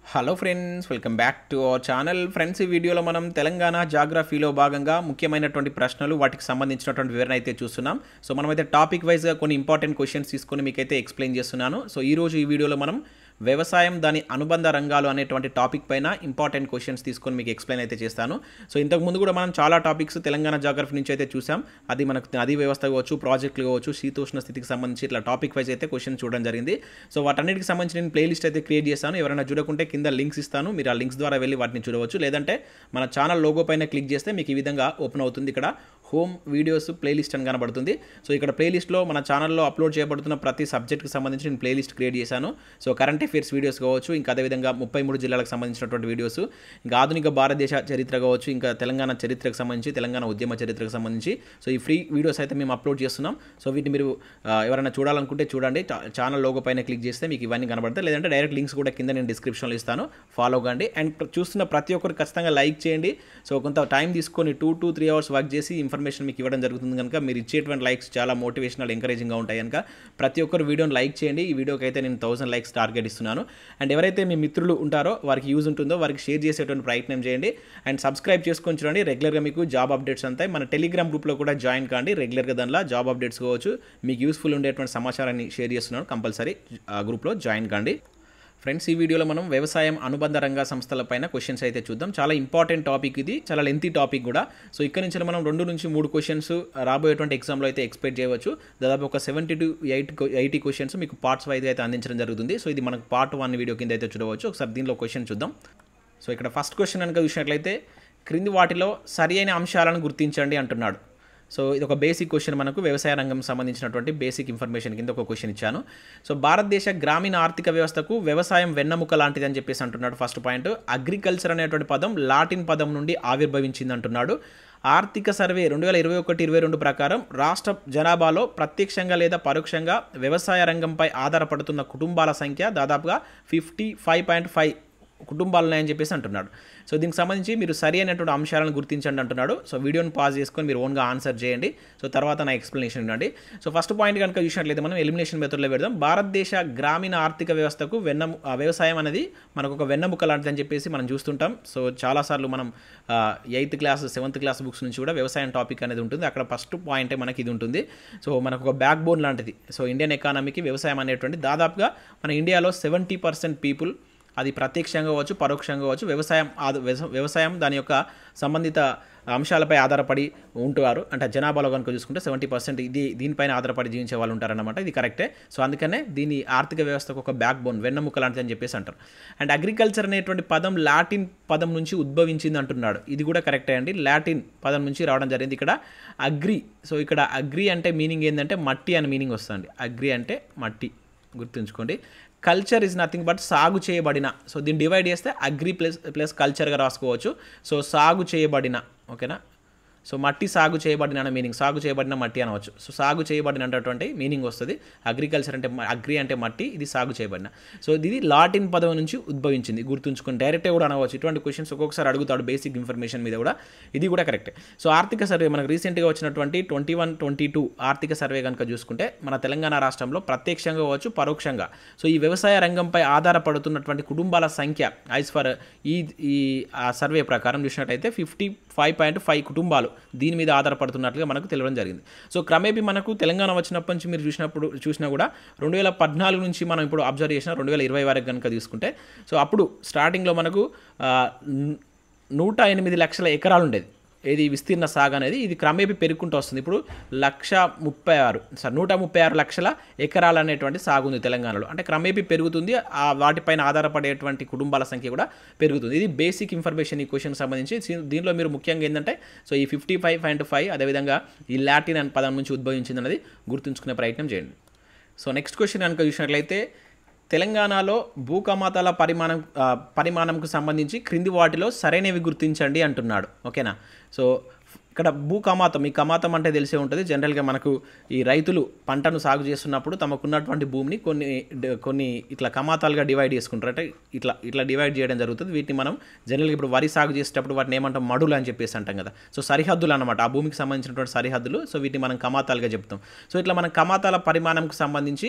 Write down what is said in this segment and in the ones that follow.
Hello friends welcome back to our channel friends ఈ వీడియోలో మనం తెలంగాణ జాగ్రఫీలో భాగంగా ముఖ్యమైనటువంటి ప్రశ్నలు వాటికి సంబంధించినటువంటి వివరణ అయితే చూస్తున్నాం సో మనమైతే టాపిక్ వైజ్గా కొన్ని ఇంపార్టెంట్ క్వశ్చన్స్ తీసుకొని మీకైతే ఎక్స్ప్లెయిన్ చేస్తున్నాను సో ఈ రోజు ఈ వీడియోలో మనం వ్యవసాయం దాని అనుబంధ రంగాలు అనేటువంటి టాపిక్ పైన ఇంపార్టెంట్ క్వశ్చన్స్ తీసుకొని మీకు ఎక్స్ప్లెయిన్ అయితే చేస్తాను సో ఇంతకు ముందు కూడా మనం చాలా టాపిక్స్ తెలంగాణ జాగ్రఫీ నుంచి అయితే చూసాం అది మనకు నదీ వ్యవస్థ కావచ్చు ప్రాజెక్టులు కావచ్చు శీతోష్ణ స్థితికి సంబంధించి ఇట్లా టాపిక్ వైజ్ అయితే క్వశ్చన్ చూడడం జరిగింది సో వాటన్నిటికి సంబంధించి నేను ప్లేలిస్ట్ అయితే క్రియేట్ చేస్తాను ఎవరైనా చూడకుంటే కింద లింక్స్ ఇస్తాను మీరు ఆ లింక్స్ ద్వారా వెళ్ళి వాటిని చూడవచ్చు లేదంటే మన ఛానల్ లోగో పైన క్లిక్ చేస్తే మీకు ఈ విధంగా ఓపెన్ అవుతుంది ఇక్కడ హోమ్ వీడియోస్ ప్లేలిస్ట్ అని కనబడుతుంది సో ఇక్కడ ప్లేలిస్ట్లో మన ఛానల్లో అప్లోడ్ చేయబడుతున్న ప్రతి సబ్జెక్ట్కి సంబంధించి నేను ప్లేలిస్ట్ క్రియేట్ చేశాను సో కరెంట్ అఫేర్స్ వీడియోస్ కావచ్చు ఇంకా అదేవిధంగా ముప్పై మూడు జిల్లాలకు సంబంధించినటువంటి వీడియోస్ ఇంకా ఆధునిక భారతదేశ చరిత్ర కావచ్చు ఇంకా తెలంగాణ చరిత్రకు సంబంధించి తెలంగాణ ఉద్యమ చరిత్రకు సంబంధించి సో ఈ ఫ్రీ వీడియోస్ అయితే మేము అప్లోడ్ చేస్తున్నాం సో వీటిని మీరు ఆ, ఎవరైనా చూడాలనుకుంటే చూడండి చా- ఛానల్ లోగో పైన క్లిక్ చేస్తే మీకు ఇవన్నీ కనబడతాయి లేదంటే డైరెక్ట్ లింక్స్ కూడా కింద నేను డిస్క్రిప్షన్లో ఇస్తాను ఫాలో కండి అండ్ ప్ర- చూస్తున్న ప్రతి ఒక్కరు ఖచ్చితంగా లైక్ చేయండి సో కొంత టైం తీసుకొని two to three hours work చేసి ఇన్ఫర్మేషన్ మీకు ఇవ్వడం జరుగుతుంది కనుక మీరు ఇచ్చేటువంటి లైక్స్ చాలా మోటివేషనల్ ఎంకరేజింగ్గా ఉంటాయి కనుక ప్రతి ఒక్కరు వీడియోని లైక్ చేయండి ఈ వీడియోకి అయితే నేను థౌసండ్ లైక్స్ టార్గెట్ ఇస్తున్నాను అండ్ ఎవరైతే మీ మిత్రులు ఉంటారో వారికి యూజ్ ఉంటుందో వారికి షేర్ చేసేటువంటి ప్రయత్నం చేయండి అండ్ సబ్స్క్రైబ్ చేసుకొని చూడండి రెగ్యులర్గా మీకు జాబ్ అప్డేట్స్ అంతాయి మన టెలిగ్రామ్ గ్రూప్లో కూడా జాయిన్ కాండి రెగ్యులర్గా దానిలో జాబ్ అప్డేట్స్ కావచ్చు మీకు యూస్ఫుల్ ఉండేటువంటి సమాచారాన్ని షేర్ చేస్తున్నాను కంపల్సరీ ఆ గ్రూప్లో జాయిన్ కాండి ఫ్రెండ్స్ ఈ వీడియోలో మనం వ్యవసాయం అనుబంధ రంగ సంస్థలపైన క్వశ్చన్స్ అయితే చూద్దాం చాలా ఇంపార్టెంట్ టాపిక్ ఇది చాలా లెంతీ టాపిక్ కూడా సో ఇక్కడ నుంచి మనం రెండు నుంచి మూడు క్వశ్చన్స్ రాబోయేటువంటి ఎగ్జామ్లో అయితే ఎక్స్పెక్ట్ చేయవచ్చు దాదాపు ఒక seventy to eight eighty questions మీకు పార్ట్స్ వైజ్ అయితే అందించడం జరుగుతుంది సో ఇది మనకు పార్ట్ వన్ వీడియో కింద అయితే చూడవచ్చు ఒకసారి దీనిలో క్వశ్చన్ చూద్దాం సో ఇక్కడ ఫస్ట్ క్వశ్చన్ కనుక చూసినట్లయితే క్రింది వాటిలో సరి అయిన అంశాలను గుర్తించండి అంటున్నాడు సో ఇది ఒక బేసిక్ క్వశ్చన్ మనకు వ్యవసాయ రంగం సంబంధించినటువంటి బేసిక్ ఇన్ఫర్మేషన్ కింద ఒక క్వశ్చన్ ఇచ్చాను సో భారతదేశ గ్రామీణ ఆర్థిక వ్యవస్థకు వ్యవసాయం వెన్నెముక లాంటిది అని చెప్పేసి అంటున్నాడు ఫస్ట్ పాయింట్ అగ్రికల్చర్ అనేటువంటి పదం లాటిన్ పదం నుండి ఆవిర్భవించింది అంటున్నాడు ఆర్థిక సర్వే రెండు వేల ఇరవై ఒకటి ఇరవై రెండు ప్రకారం రాష్ట్ర జనాభాలో ప్రత్యక్షంగా లేదా పరోక్షంగా వ్యవసాయ రంగంపై ఆధారపడుతున్న కుటుంబాల సంఖ్య దాదాపుగా ఫిఫ్టీ ఫైవ్ పాయింట్ ఫైవ్ కుటుంబాలు ఉన్నాయని చెప్పేసి అంటున్నాడు సో దీనికి సంబంధించి మీరు సరి అయినటువంటి అంశాలను గుర్తించండి అంటున్నాడు సో వీడియోని పాజ్ చేసుకొని మీరు ఓన్గా ఆన్సర్ చేయండి సో తర్వాత నా ఎక్స్ప్లెనేషన్ వినండి సో ఫస్ట్ పాయింట్ కనుక చూసినట్లయితే మనం ఎలిమినేషన్ మెథడ్లో పెడదాం భారతదేశ గ్రామీణ ఆర్థిక వ్యవస్థకు వెన్న ఆ వ్యవసాయం అనేది మనకు ఒక వెన్నముక లాంటిది అని చెప్పేసి మనం చూస్తుంటాం సో చాలాసార్లు మనం eighth class seventh class books నుంచి కూడా వ్యవసాయం టాపిక్ అనేది ఉంటుంది అక్కడ ఫస్ట్ పాయింటే మనకి ఇది ఉంటుంది సో మనకు ఒక బ్యాక్ బోన్ లాంటిది సో ఇండియన్ ఎకానమీకి వ్యవసాయం అనేటువంటి దాదాపుగా మన ఇండియాలో సెవెంటీ పర్సెంట్ పీపుల్ అది ప్రత్యక్షంగా కావచ్చు పరోక్షంగా కావచ్చు వ్యవసాయం ఆద- వ్యవస- వ్యవసాయం దాని యొక్క సంబంధిత అంశాలపై ఆధారపడి ఉంటారు అంటే జనాభాలో కనుక చూసుకుంటే సెవెంటీ పర్సెంట్ ఇది దీనిపైన ఆధారపడి జీవించే వాళ్ళు ఉంటారన్నమాట ఇది కరెక్టే సో అందుకనే దీని ఆర్థిక వ్యవస్థకు ఒక బ్యాక్ బోన్ వెన్నెముక లాంటిది అని చెప్పేసి అంటారు అండ్ అగ్రికల్చర్ అనేటువంటి పదం లాటిన్ పదం నుంచి ఉద్భవించింది అంటున్నాడు ఇది కూడా కరెక్టే అండి లాటిన్ పదం నుంచి రావడం జరిగింది ఇక్కడ అగ్రి సో ఇక్కడ అగ్రి అంటే మీనింగ్ ఏంటంటే మట్టి అని మీనింగ్ వస్తుంది అగ్రి అంటే మట్టి గుర్తుంచుకోండి కల్చర్ ఇస్ నథింగ్ బట్ సాగు చేయబడిన సో దీన్ని డివైడ్ చేస్తే అగ్రి ప్లస్ ప్లస్ కల్చర్గా రాసుకోవచ్చు సో సాగు చేయబడిన ఓకేనా సో మట్టి సాగు చేయబడిన అనే మీనింగ్ సాగు చేయబడిన మట్టి అనవచ్చు సో సాగు చేయబడినటువంటి మీనింగ్ వస్తుంది అగ్రికల్చర్ అంటే మ- అగ్రి అంటే మట్టి ఇది సాగు చేయబడిన సో ఇది లాటిన్ పదం నుంచి ఉద్భవించింది గుర్తుంచుకొని డైరెక్టే కూడా అనవచ్చు ఇటువంటి క్వశ్చన్స్ ఒక్కొక్కసారి అడుగుతాడు బేసిక్ ఇన్ఫర్మేషన్ మీద కూడా ఇది కూడా కరెక్టే సో ఆర్థిక సర్వే మనకు రీసెంట్గా వచ్చినటువంటి ట్వంటీ వన్ ట్వంటీ టూ ఆర్థిక సర్వే కనుక చూసుకుంటే మన తెలంగాణ రాష్ట్రంలో ప్రత్యక్షంగా కావచ్చు పరోక్షంగా సో ఈ వ్యవసాయ రంగంపై ఆధారపడుతున్నటువంటి కుటుంబాల సంఖ్య ఐస్ ఫర్ ఈ ఈ ఆ సర్వే ప్రకారం చూసినట్టయితే ఫిఫ్టీ ఫైవ్ పాయింట్ ఫైవ్ కుటుంబాలు దీని మీద ఆధారపడుతున్నట్లుగా మనకు తెలియడం జరిగింది సో క్రమేపీ మనకు తెలంగాణ వచ్చినప్పటి నుంచి మీరు చూసినప్పుడు చూసినా కూడా రెండు వేల పద్నాలుగు నుంచి మనం ఇప్పుడు అబ్జర్వ్ చేసిన రెండు వేల ఇరవై వరకు కనుక తీసుకుంటే సో అప్పుడు స్టార్టింగ్లో మనకు ఆ, ను- నూట ఎనిమిది లక్షల ఎకరాలు ఉండేది ఏది విస్తీర్ణ సాగు అనేది ఇది క్రమేపీ పెరుగుకుంటూ వస్తుంది ఇప్పుడు లక్ష ముప్పై ఆరు సార్ నూట ముప్పై ఆరు లక్షల ఎకరాలు అనేటువంటి సాగు ఉంది తెలంగాణలో అంటే క్రమేపీ పెరుగుతుంది ఆ వాటిపైన ఆధారపడేటువంటి కుటుంబాల సంఖ్య కూడా పెరుగుతుంది ఇది బేసిక్ ఇన్ఫర్మేషన్ ఈ క్వశ్చన్ సంబంధించి దీ- దీనిలో మీరు ముఖ్యంగా ఏంటంటే సో ఈ ఫిఫ్టీ ఫైవ్ పాయింట్ ఫైవ్ అదేవిధంగా ఈ లాటిన్ అనే పదం నుంచి ఉద్భవించింది అనేది గుర్తుంచుకునే ప్రయత్నం చేయండి సో నెక్స్ట్ క్వశ్చన్ కనుక చూసినట్లయితే తెలంగాణలో భూకమాతాల పరిమాణం ఆ, పరిమాణంకు సంబంధించి క్రింది వాటిలో సరైనవి గుర్తించండి అంటున్నాడు ఓకేనా సో ఇక్కడ భూ కమాతం ఈ కమాతం అంటే తెలిసే ఉంటుంది జనరల్గా మనకు ఈ రైతులు పంటను సాగు చేస్తున్నప్పుడు తమకున్నటువంటి భూమిని కొన్ని డ- కొన్ని ఇట్లా కమాతాలుగా డివైడ్ చేసుకుంటారు అంటే ఇట్లా ఇట్లా డివైడ్ చేయడం జరుగుతుంది వీటిని మనం జనరల్గా ఇప్పుడు వరి సాగు చేసేటప్పుడు వాటిని ఏమంటాం మడులు అని చెప్పేసి అంటాం కదా సో సరిహద్దులు అనమాట ఆ భూమికి సంబంధించినటువంటి సరిహద్దులు సో వీటిని మనం కమాతాలుగా చెప్తాం సో ఇట్లా మనం కమాతాల పరిమాణంకు సంబంధించి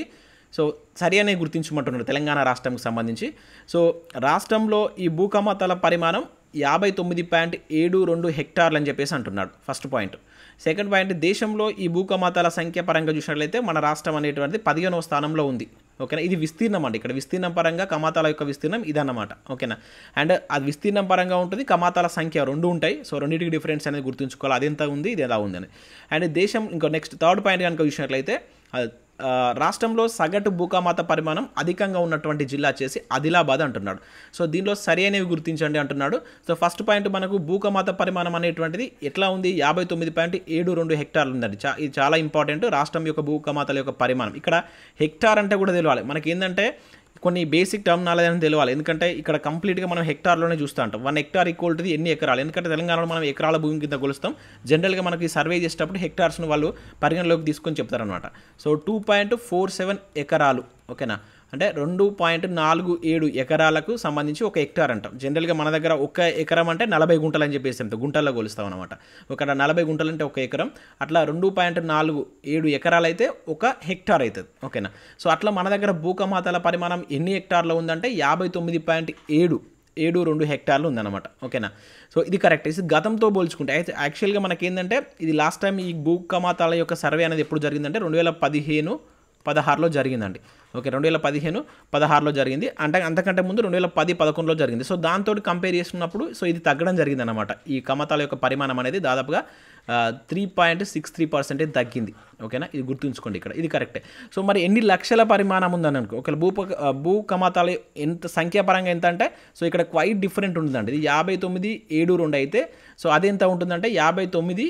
సో సరి అనే గుర్తించమంటున్నారు తెలంగాణ రాష్ట్రంకి సంబంధించి సో రాష్ట్రంలో ఈ భూకమతాల పరిమాణం యాభై తొమ్మిది పాయింట్ ఏడు రెండు హెక్టార్లు అని చెప్పేసి అంటున్నాడు ఫస్ట్ పాయింట్ సెకండ్ పాయింట్ దేశంలో ఈ భూకమతాల సంఖ్య పరంగా చూసినట్లయితే మన రాష్ట్రం అనేటువంటిది పదిహేనవ స్థానంలో ఉంది ఓకేనా ఇది విస్తీర్ణం అండి ఇక్కడ విస్తీర్ణం పరంగా కమాతాల యొక్క విస్తీర్ణం ఇదన్నమాట ఓకేనా అండ్ అది విస్తీర్ణం పరంగా ఉంటుంది కమాతాల సంఖ్య రెండు ఉంటాయి సో రెండింటికి డిఫరెన్స్ అనేది గుర్తుంచుకోవాలి అది ఎంత ఉంది ఇది ఎలా ఉంది అని అండ్ దేశం ఇంకో నెక్స్ట్ థర్డ్ పాయింట్ కనుక చూసినట్లయితే అది ఆ, రాష్ట్రంలో సగటు భూకమాత పరిమాణం అధికంగా ఉన్నటువంటి జిల్లా వచ్చేసి ఆదిలాబాద్ అంటున్నాడు సో దీనిలో సరి అనేవి గుర్తించండి అంటున్నాడు సో ఫస్ట్ పాయింట్ మనకు భూకమాత పరిమాణం అనేటువంటిది ఎట్లా ఉంది యాభై తొమ్మిది పాయింట్ ఏడు రెండు హెక్టార్లు ఉందండి చా ఇది చాలా ఇంపార్టెంట్ రాష్ట్రం యొక్క భూకమాతల యొక్క పరిమాణం ఇక్కడ హెక్టార్ అంటే కూడా తెలియాలి మనకి ఏంటంటే కొన్ని బేసిక్ టర్మినాలజీ అని తెలియాలి ఎందుకంటే ఇక్కడ కంప్లీట్గా మనం హెక్టార్లోనే చూస్తూ ఉంటాం వన్ హెక్టార్ ఈక్వల్ టు ఎన్ని ఎకరాలు ఎందుకంటే తెలంగాణలో మనం ఎకరాల భూమి కింద కొలుస్తాం జనరల్గా మనకి సర్వే చేసేటప్పుడు హెక్టార్స్ను వాళ్ళు పరిగణలోకి తీసుకొని చెప్తారనమాట so two point four seven ఎకరాలు ఓకేనా అంటే రెండు పాయింట్ నాలుగు ఏడు ఎకరాలకు సంబంధించి ఒక హెక్టార్ అంటాం జనరల్గా మన దగ్గర ఒక ఎకరం అంటే నలభై గుంటలు అని చెప్పేసి అంత గుంటల్లో కొలుస్తాం అనమాట ఒక నలభై గుంటలు అంటే ఒక ఎకరం అట్లా రెండు పాయింట్ నాలుగు ఏడు ఎకరాలు అయితే ఒక హెక్టార్ అవుతుంది ఓకేనా సో అట్లా మన దగ్గర భూకమాతల పరిమాణం ఎన్ని హెక్టార్లో ఉందంటే యాభై తొమ్మిది పాయింట్ ఏడు ఏడు రెండు హెక్టార్లు ఉందన్నమాట ఓకేనా సో ఇది కరెక్ట్ ఇది గతంతో పోల్చుకుంటే అయితే యాక్చువల్గా మనకి ఏంటంటే ఇది లాస్ట్ టైం ఈ భూకమాతాల యొక్క సర్వే అనేది ఎప్పుడు జరిగిందంటే రెండు వేల పదిహేను పదహారులో జరిగిందండి ఓకే రెండు వేల పదిహేను పదహారులో జరిగింది అంటే అంతకంటే ముందు రెండు వేల పది పదకొండులో జరిగింది సో దాంతో కంపేర్ చేసుకున్నప్పుడు సో ఇది తగ్గడం జరిగింది అనమాట ఈ కమతాల యొక్క పరిమాణం అనేది దాదాపుగా three point six three percentage తగ్గింది ఓకేనా ఇది గుర్తుంచుకోండి ఇక్కడ ఇది కరెక్టే సో మరి ఎన్ని లక్షల పరిమాణం ఉందని అనుకో ఒకవేళ భూ భూ కమతాలు ఎంత సంఖ్యాపరంగా ఎంత అంటే సో ఇక్కడ క్వైట్ డిఫరెంట్ ఉంటుందండి ఇది యాభై తొమ్మిది ఏడు రెండు అయితే సో అది ఎంత ఉంటుందంటే యాభై తొమ్మిది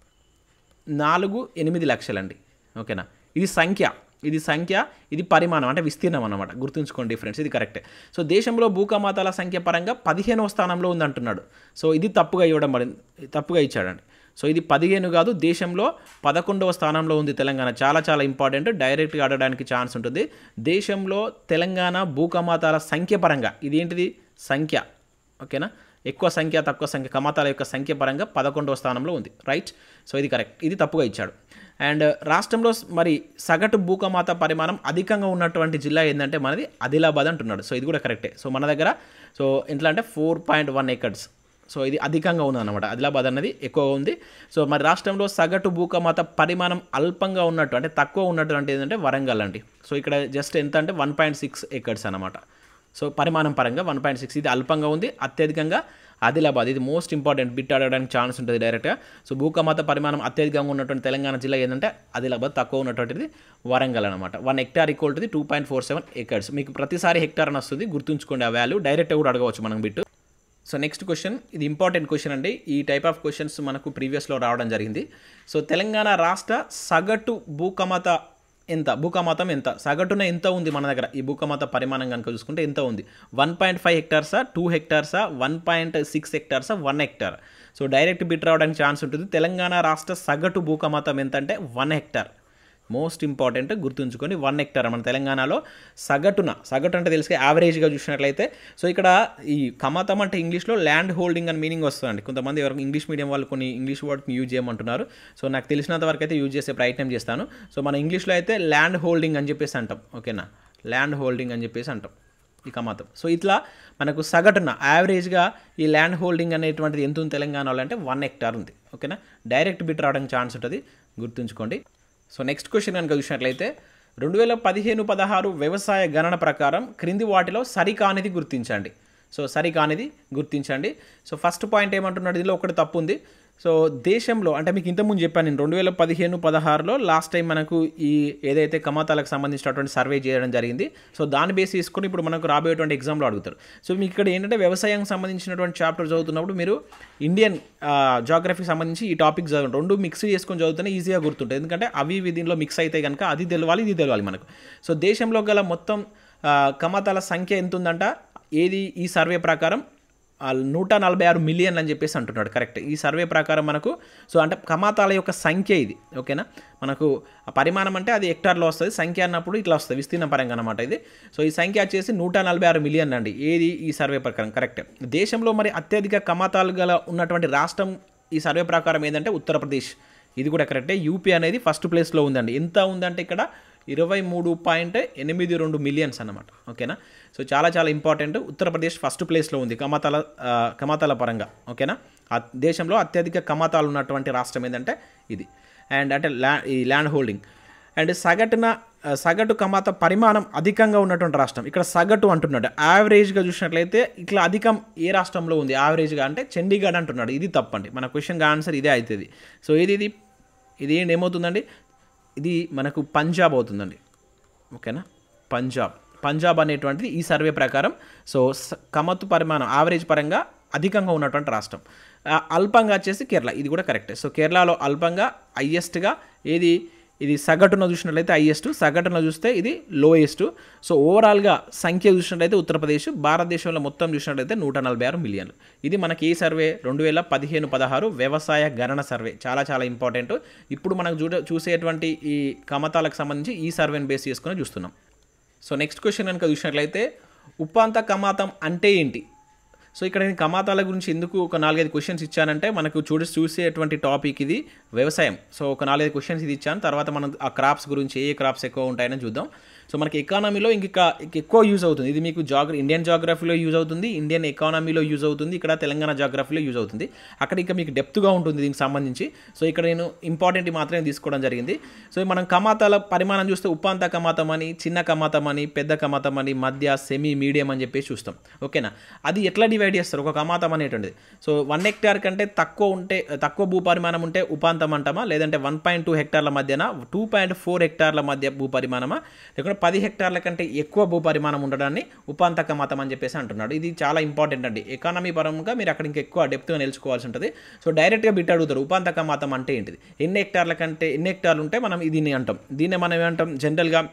నాలుగు ఎనిమిది లక్షలండి ఓకేనా ఇది సంఖ్య ఇది సంఖ్య ఇది పరిమాణం అంటే విస్తీర్ణం అన్నమాట గుర్తుంచుకోండి ఫ్రెండ్స్ ఇది కరెక్టే సో దేశంలో భూకమాతాల సంఖ్య పరంగా పదిహేనవ స్థానంలో ఉందంటున్నాడు సో ఇది తప్పుగా ఇవ్వడం పడింది తప్పుగా ఇచ్చాడండి సో ఇది పదిహేను కాదు దేశంలో పదకొండవ స్థానంలో ఉంది తెలంగాణ చాలా చాలా ఇంపార్టెంట్ డైరెక్ట్గా ఆడడానికి ఛాన్స్ ఉంటుంది దేశంలో తెలంగాణ భూకమాతాల సంఖ్య పరంగా ఇది ఏంటిది సంఖ్య ఓకేనా ఎక్కువ సంఖ్య తక్కువ సంఖ్య కమాతాల యొక్క సంఖ్య పరంగా పదకొండవ స్థానంలో ఉంది రైట్ సో ఇది కరెక్ట్ ఇది తప్పుగా ఇచ్చాడు అండ్ రాష్ట్రంలో స్- మరి సగటు భూకమాత పరిమాణం అధికంగా ఉన్నటువంటి జిల్లా ఏంటంటే మనది ఆదిలాబాద్ అంటున్నాడు సో ఇది కూడా కరెక్టే సో మన దగ్గర సో ఎట్లా అంటే four point one acres so ఇది అధికంగా ఉందన్నమాట ఆదిలాబాద్ అన్నది ఎక్కువ ఉంది సో మరి రాష్ట్రంలో సగటు భూకమాత పరిమాణం అల్పంగా ఉన్నట్టు అంటే తక్కువ ఉన్నట్టు అంటే ఏంటంటే వరంగల్ అండి సో ఇక్కడ జస్ట్ ఎంత అంటే వన్ పాయింట్ సిక్స్ ఎకర్స్ అనమాట సో పరిమాణం పరంగా వన్ పాయింట్ సిక్స్ ఇది అల్పంగా ఉంది అత్యధికంగా ఆదిలాబాద్ ఇది మోస్ట్ ఇంపార్టెంట్ బిట్ ఆడడానికి ఛాన్స్ ఉంటుంది డైరెక్ట్గా సో భూకమాత పరిమాణం అత్యధికంగా ఉన్నటువంటి తెలంగాణ జిల్లా ఏంటంటే ఆదిలాబాద్ తక్కువ ఉన్నటువంటిది వరంగల్ అనమాట one hectare equal to two point four seven acres మీకు ప్రతిసారి హెక్టార్ అని వస్తుంది గుర్తుంచుకోండి ఆ వాల్యూ డైరెక్ట్గా కూడా అడగవచ్చు మనం బిట్ సో నెక్స్ట్ క్వశ్చన్ ఇది ఇంపార్టెంట్ క్వశ్చన్ అండి ఈ టైప్ ఆఫ్ క్వశ్చన్స్ మనకు ప్రీవియస్లో రావడం జరిగింది సో తెలంగాణ రాష్ట్ర సగటు భూకమత ఎంత భూకమతం ఎంత సగటున ఎంత ఉంది మన దగ్గర ఈ భూకమత పరిమాణం కనుక చూసుకుంటే ఎంత ఉంది వన్ పాయింట్ ఫైవ్ హెక్టార్సా టూ హెక్టార్సా వన్ పాయింట్ సిక్స్ హెక్టార్సా one hectare so direct bit రావడానికి ఛాన్స్ ఉంటుంది తెలంగాణ రాష్ట్ర సగటు భూకమతం ఎంత అంటే వన్ హెక్టార్ మోస్ట్ ఇంపార్టెంట్ గుర్తుంచుకొని వన్ హెక్టార్ మన తెలంగాణలో సగటున సగటు అంటే తెలిసి యావరేజ్గా చూసినట్లయితే సో ఇక్కడ ఈ కమతం అంటే ఇంగ్లీష్లో ల్యాండ్ హోల్డింగ్ అని మీనింగ్ వస్తుందండి కొంతమంది ఎవరికి ఇంగ్లీష్ మీడియం వాళ్ళు కొన్ని ఇంగ్లీష్ వర్డ్ని యూజ్ చేయమంటున్నారు సో నాకు తెలిసినంత వరకు అయితే యూజ్ చేసే ప్రయత్నం చేస్తాను సో మన ఇంగ్లీష్లో అయితే ల్యాండ్ హోల్డింగ్ అని చెప్పేసి అంటాం ఓకేనా ల్యాండ్ హోల్డింగ్ అని చెప్పేసి అంటాం ఈ కమాతం సో ఇట్లా మనకు సగటున యావరేజ్గా ఈ ల్యాండ్ హోల్డింగ్ అనేటువంటిది ఎంత ఉంది తెలంగాణలో అంటే వన్ హెక్టార్ ఉంది ఓకేనా డైరెక్ట్ బిట్ రావడానికి ఛాన్స్ ఉంటుంది గుర్తుంచుకోండి సో నెక్స్ట్ క్వశ్చన్ కనుక చూసినట్లయితే రెండు వేల పదిహేను పదహారు వ్యవసాయ గణన ప్రకారం క్రింది వాటిలో సరికానిది గుర్తించండి సో సరికానిది గుర్తించండి సో ఫస్ట్ పాయింట్ ఏమంటున్నాడు ఇందులో ఒకటి తప్పు ఉంది సో దేశంలో అంటే మీకు ఇంతకుముందు చెప్పాను నేను రెండు వేల పదిహేను పదహారులో లాస్ట్ టైం మనకు ఈ ఏదైతే కమాతాలకు సంబంధించినటువంటి సర్వే చేయడం జరిగింది సో దాన్ని బేస్ చేసుకొని ఇప్పుడు మనకు రాబోయేటువంటి ఎగ్జామ్లో అడుగుతారు సో మీకు ఇక్కడ ఏంటంటే వ్యవసాయం సంబంధించినటువంటి చాప్టర్ చదువుతున్నప్పుడు మీరు ఇండియన్ జాగ్రఫీకి సంబంధించి ఈ టాపిక్ చదవండి రెండు మిక్స్ చేసుకొని చదువుతూనే ఈజీగా గుర్తుంటుంది ఎందుకంటే అవి ఇవి దీనిలో మిక్స్ అయితే కనుక అది తెలవాలి ఇది తెలవాలి మనకు సో దేశంలో గల మొత్తం ఆ, కమతాల సంఖ్య ఎంత ఉందంట ఏది ఈ సర్వే ప్రకారం ఆ నూట నలభై ఆరు మిలియన్ అని చెప్పేసి అంటున్నాడు కరెక్ట్ ఈ సర్వే ప్రకారం మనకు సో అంటే కమాతాల యొక్క సంఖ్య ఇది ఓకేనా మనకు ఆ పరిమాణం అంటే అది హెక్టార్లో వస్తుంది సంఖ్య అన్నప్పుడు ఇట్లా వస్తుంది విస్తీర్ణ పరంగా అనమాట ఇది సో ఈ సంఖ్య వచ్చేసి నూట నలభై ఆరు మిలియన్ అండి ఏది ఈ సర్వే ప్రకారం కరెక్ట్ దేశంలో మరి అత్యధిక కమాతాలు గల ఉన్నటువంటి రాష్ట్రం ఈ సర్వే ప్రకారం ఏంటంటే ఉత్తరప్రదేశ్ ఇది కూడా కరెక్టే యూపీ అనేది ఫస్ట్ ప్లేస్లో ఉందండి ఎంత ఉందంటే ఇక్కడ ఇరవై మూడు పాయింట్ ఎనిమిది రెండు మిలియన్స్ అన్నమాట ఓకేనా సో చాలా చాలా ఇంపార్టెంట్ ఉత్తరప్రదేశ్ ఫస్ట్ ప్లేస్లో ఉంది కమాతాల ఆ, కమాతాల పరంగా ఓకేనా ఆ దేశంలో అత్యధిక కమాతాలు ఉన్నటువంటి రాష్ట్రం ఏంటంటే ఇది అండ్ అంటే ల్యా ఈ ల్యాండ్ హోల్డింగ్ అండ్ సగటున ఆ, సగటు కమాత పరిమాణం అధికంగా ఉన్నటువంటి రాష్ట్రం ఇక్కడ సగటు అంటున్నాడు యావరేజ్గా చూసినట్లయితే ఇట్లా అధికం ఏ రాష్ట్రంలో ఉంది యావరేజ్గా అంటే చండీగఢ్ అంటున్నాడు ఇది తప్పండి మన క్వశ్చన్గా ఆన్సర్ ఇదే అవుతుంది సో ఇది ఇది ఇది ఏంటి ఏమవుతుందండి ఇది మనకు పంజాబ్ అవుతుందండి ఓకేనా పంజాబ్ పంజాబ్ అనేటువంటిది ఈ సర్వే ప్రకారం సో స- కమతు పరిమాణం యావరేజ్ పరంగా అధికంగా ఉన్నటువంటి రాష్ట్రం ఆ, అల్పంగా వచ్చేసి కేరళ ఇది కూడా కరెక్టే సో కేరళలో అల్పంగా హయ్యెస్ట్గా ఏది ఇది సగటున చూసినట్లయితే హైయెస్ట్ సగటున చూస్తే ఇది లోయెస్ట్ సో ఓవరాల్గా సంఖ్య చూసినట్లయితే ఉత్తరప్రదేశ్ భారతదేశంలో మొత్తం చూసినట్లయితే నూట నలభై ఆరు మిలియన్లు ఇది మనకి ఈ సర్వే రెండు వేల పదిహేను పదహారు వ్యవసాయ గణన సర్వే చాలా చాలా ఇంపార్టెంట్ ఇప్పుడు మనకు చూడ చూసేటువంటి ఈ కమతాలకు సంబంధించి ఈ సర్వేని బేస్ చేసుకుని చూస్తున్నాం సో నెక్స్ట్ క్వశ్చన్ కనుక చూసినట్లయితే ఉపాంత కమాతం అంటే ఏంటి సో ఇక్కడ నేను కమాతాల గురించి ఎందుకు ఒక నాలుగైదు క్వశ్చన్స్ ఇచ్చానంటే మనకు చూడ చూసేటువంటి టాపిక్ ఇది వ్యవసాయం సో ఒక నాలుగైదు క్వశ్చన్స్ ఇది ఇచ్చాను తర్వాత మనం ఆ క్రాప్స్ గురించి ఏ క్రాప్స్ ఎక్కువ ఉంటాయని చూద్దాం సో మనకి ఎకానమీలో ఇంక ఎక్కువ యూజ్ అవుతుంది ఇది మీకు జాగ్ర ఇండియన్ జాగ్రఫీలో యూజ్ అవుతుంది ఇండియన్ ఎకానమీలో యూజ్ అవుతుంది ఇక్కడ తెలంగాణ జాగ్రఫీలో యూజ్ అవుతుంది అక్కడ ఇంకా మీకు డెప్త్గా ఉంటుంది దీనికి సంబంధించి సో ఇక్కడ నేను ఇంపార్టెంట్ మాత్రమే తీసుకోవడం జరిగింది సో మనం కమాతాల పరిమాణం చూస్తే ఉపాంత కమాతం అని చిన్న కమాతం అని పెద్ద కమాతం అని మధ్య సెమీ మీడియం అని చెప్పేసి చూస్తాం ఓకేనా అది ఎట్లా డివైడ్ చేస్తారు ఒక కమాతం అనేటువంటిది సో వన్ హెక్టార్ కంటే తక్కువ ఉంటే తక్కువ భూపరిమాణం ఉంటే ఉపాంతం అంటామా లేదంటే వన్ పాయింట్ టూ హెక్టార్ల మధ్యన టూ పాయింట్ ఫోర్ హెక్టార్ల మధ్య భూపరిమాణమా లేకుంటే పది హెక్టార్ల కంటే ఎక్కువ భూపరిమాణం ఉండడాన్ని ఉపాంత కమాతం అని చెప్పేసి అంటున్నాడు ఇది చాలా ఇంపార్టెంట్ అండి ఎకానమీ పరంగా మీరు అక్కడ ఇంకా ఎక్కువ డెప్త్గా నిలుచుకోవాల్సి ఉంటుంది సో డైరెక్ట్గా బిట్ అడుగుతారు ఉపాంత కమాతం అంటే ఏంటిది ఎన్ని హెక్టార్ల కంటే ఎన్ని హెక్టార్లు ఉంటే మనం దీన్ని అంటాం దీన్ని మనం ఏమంటాం జనరల్గా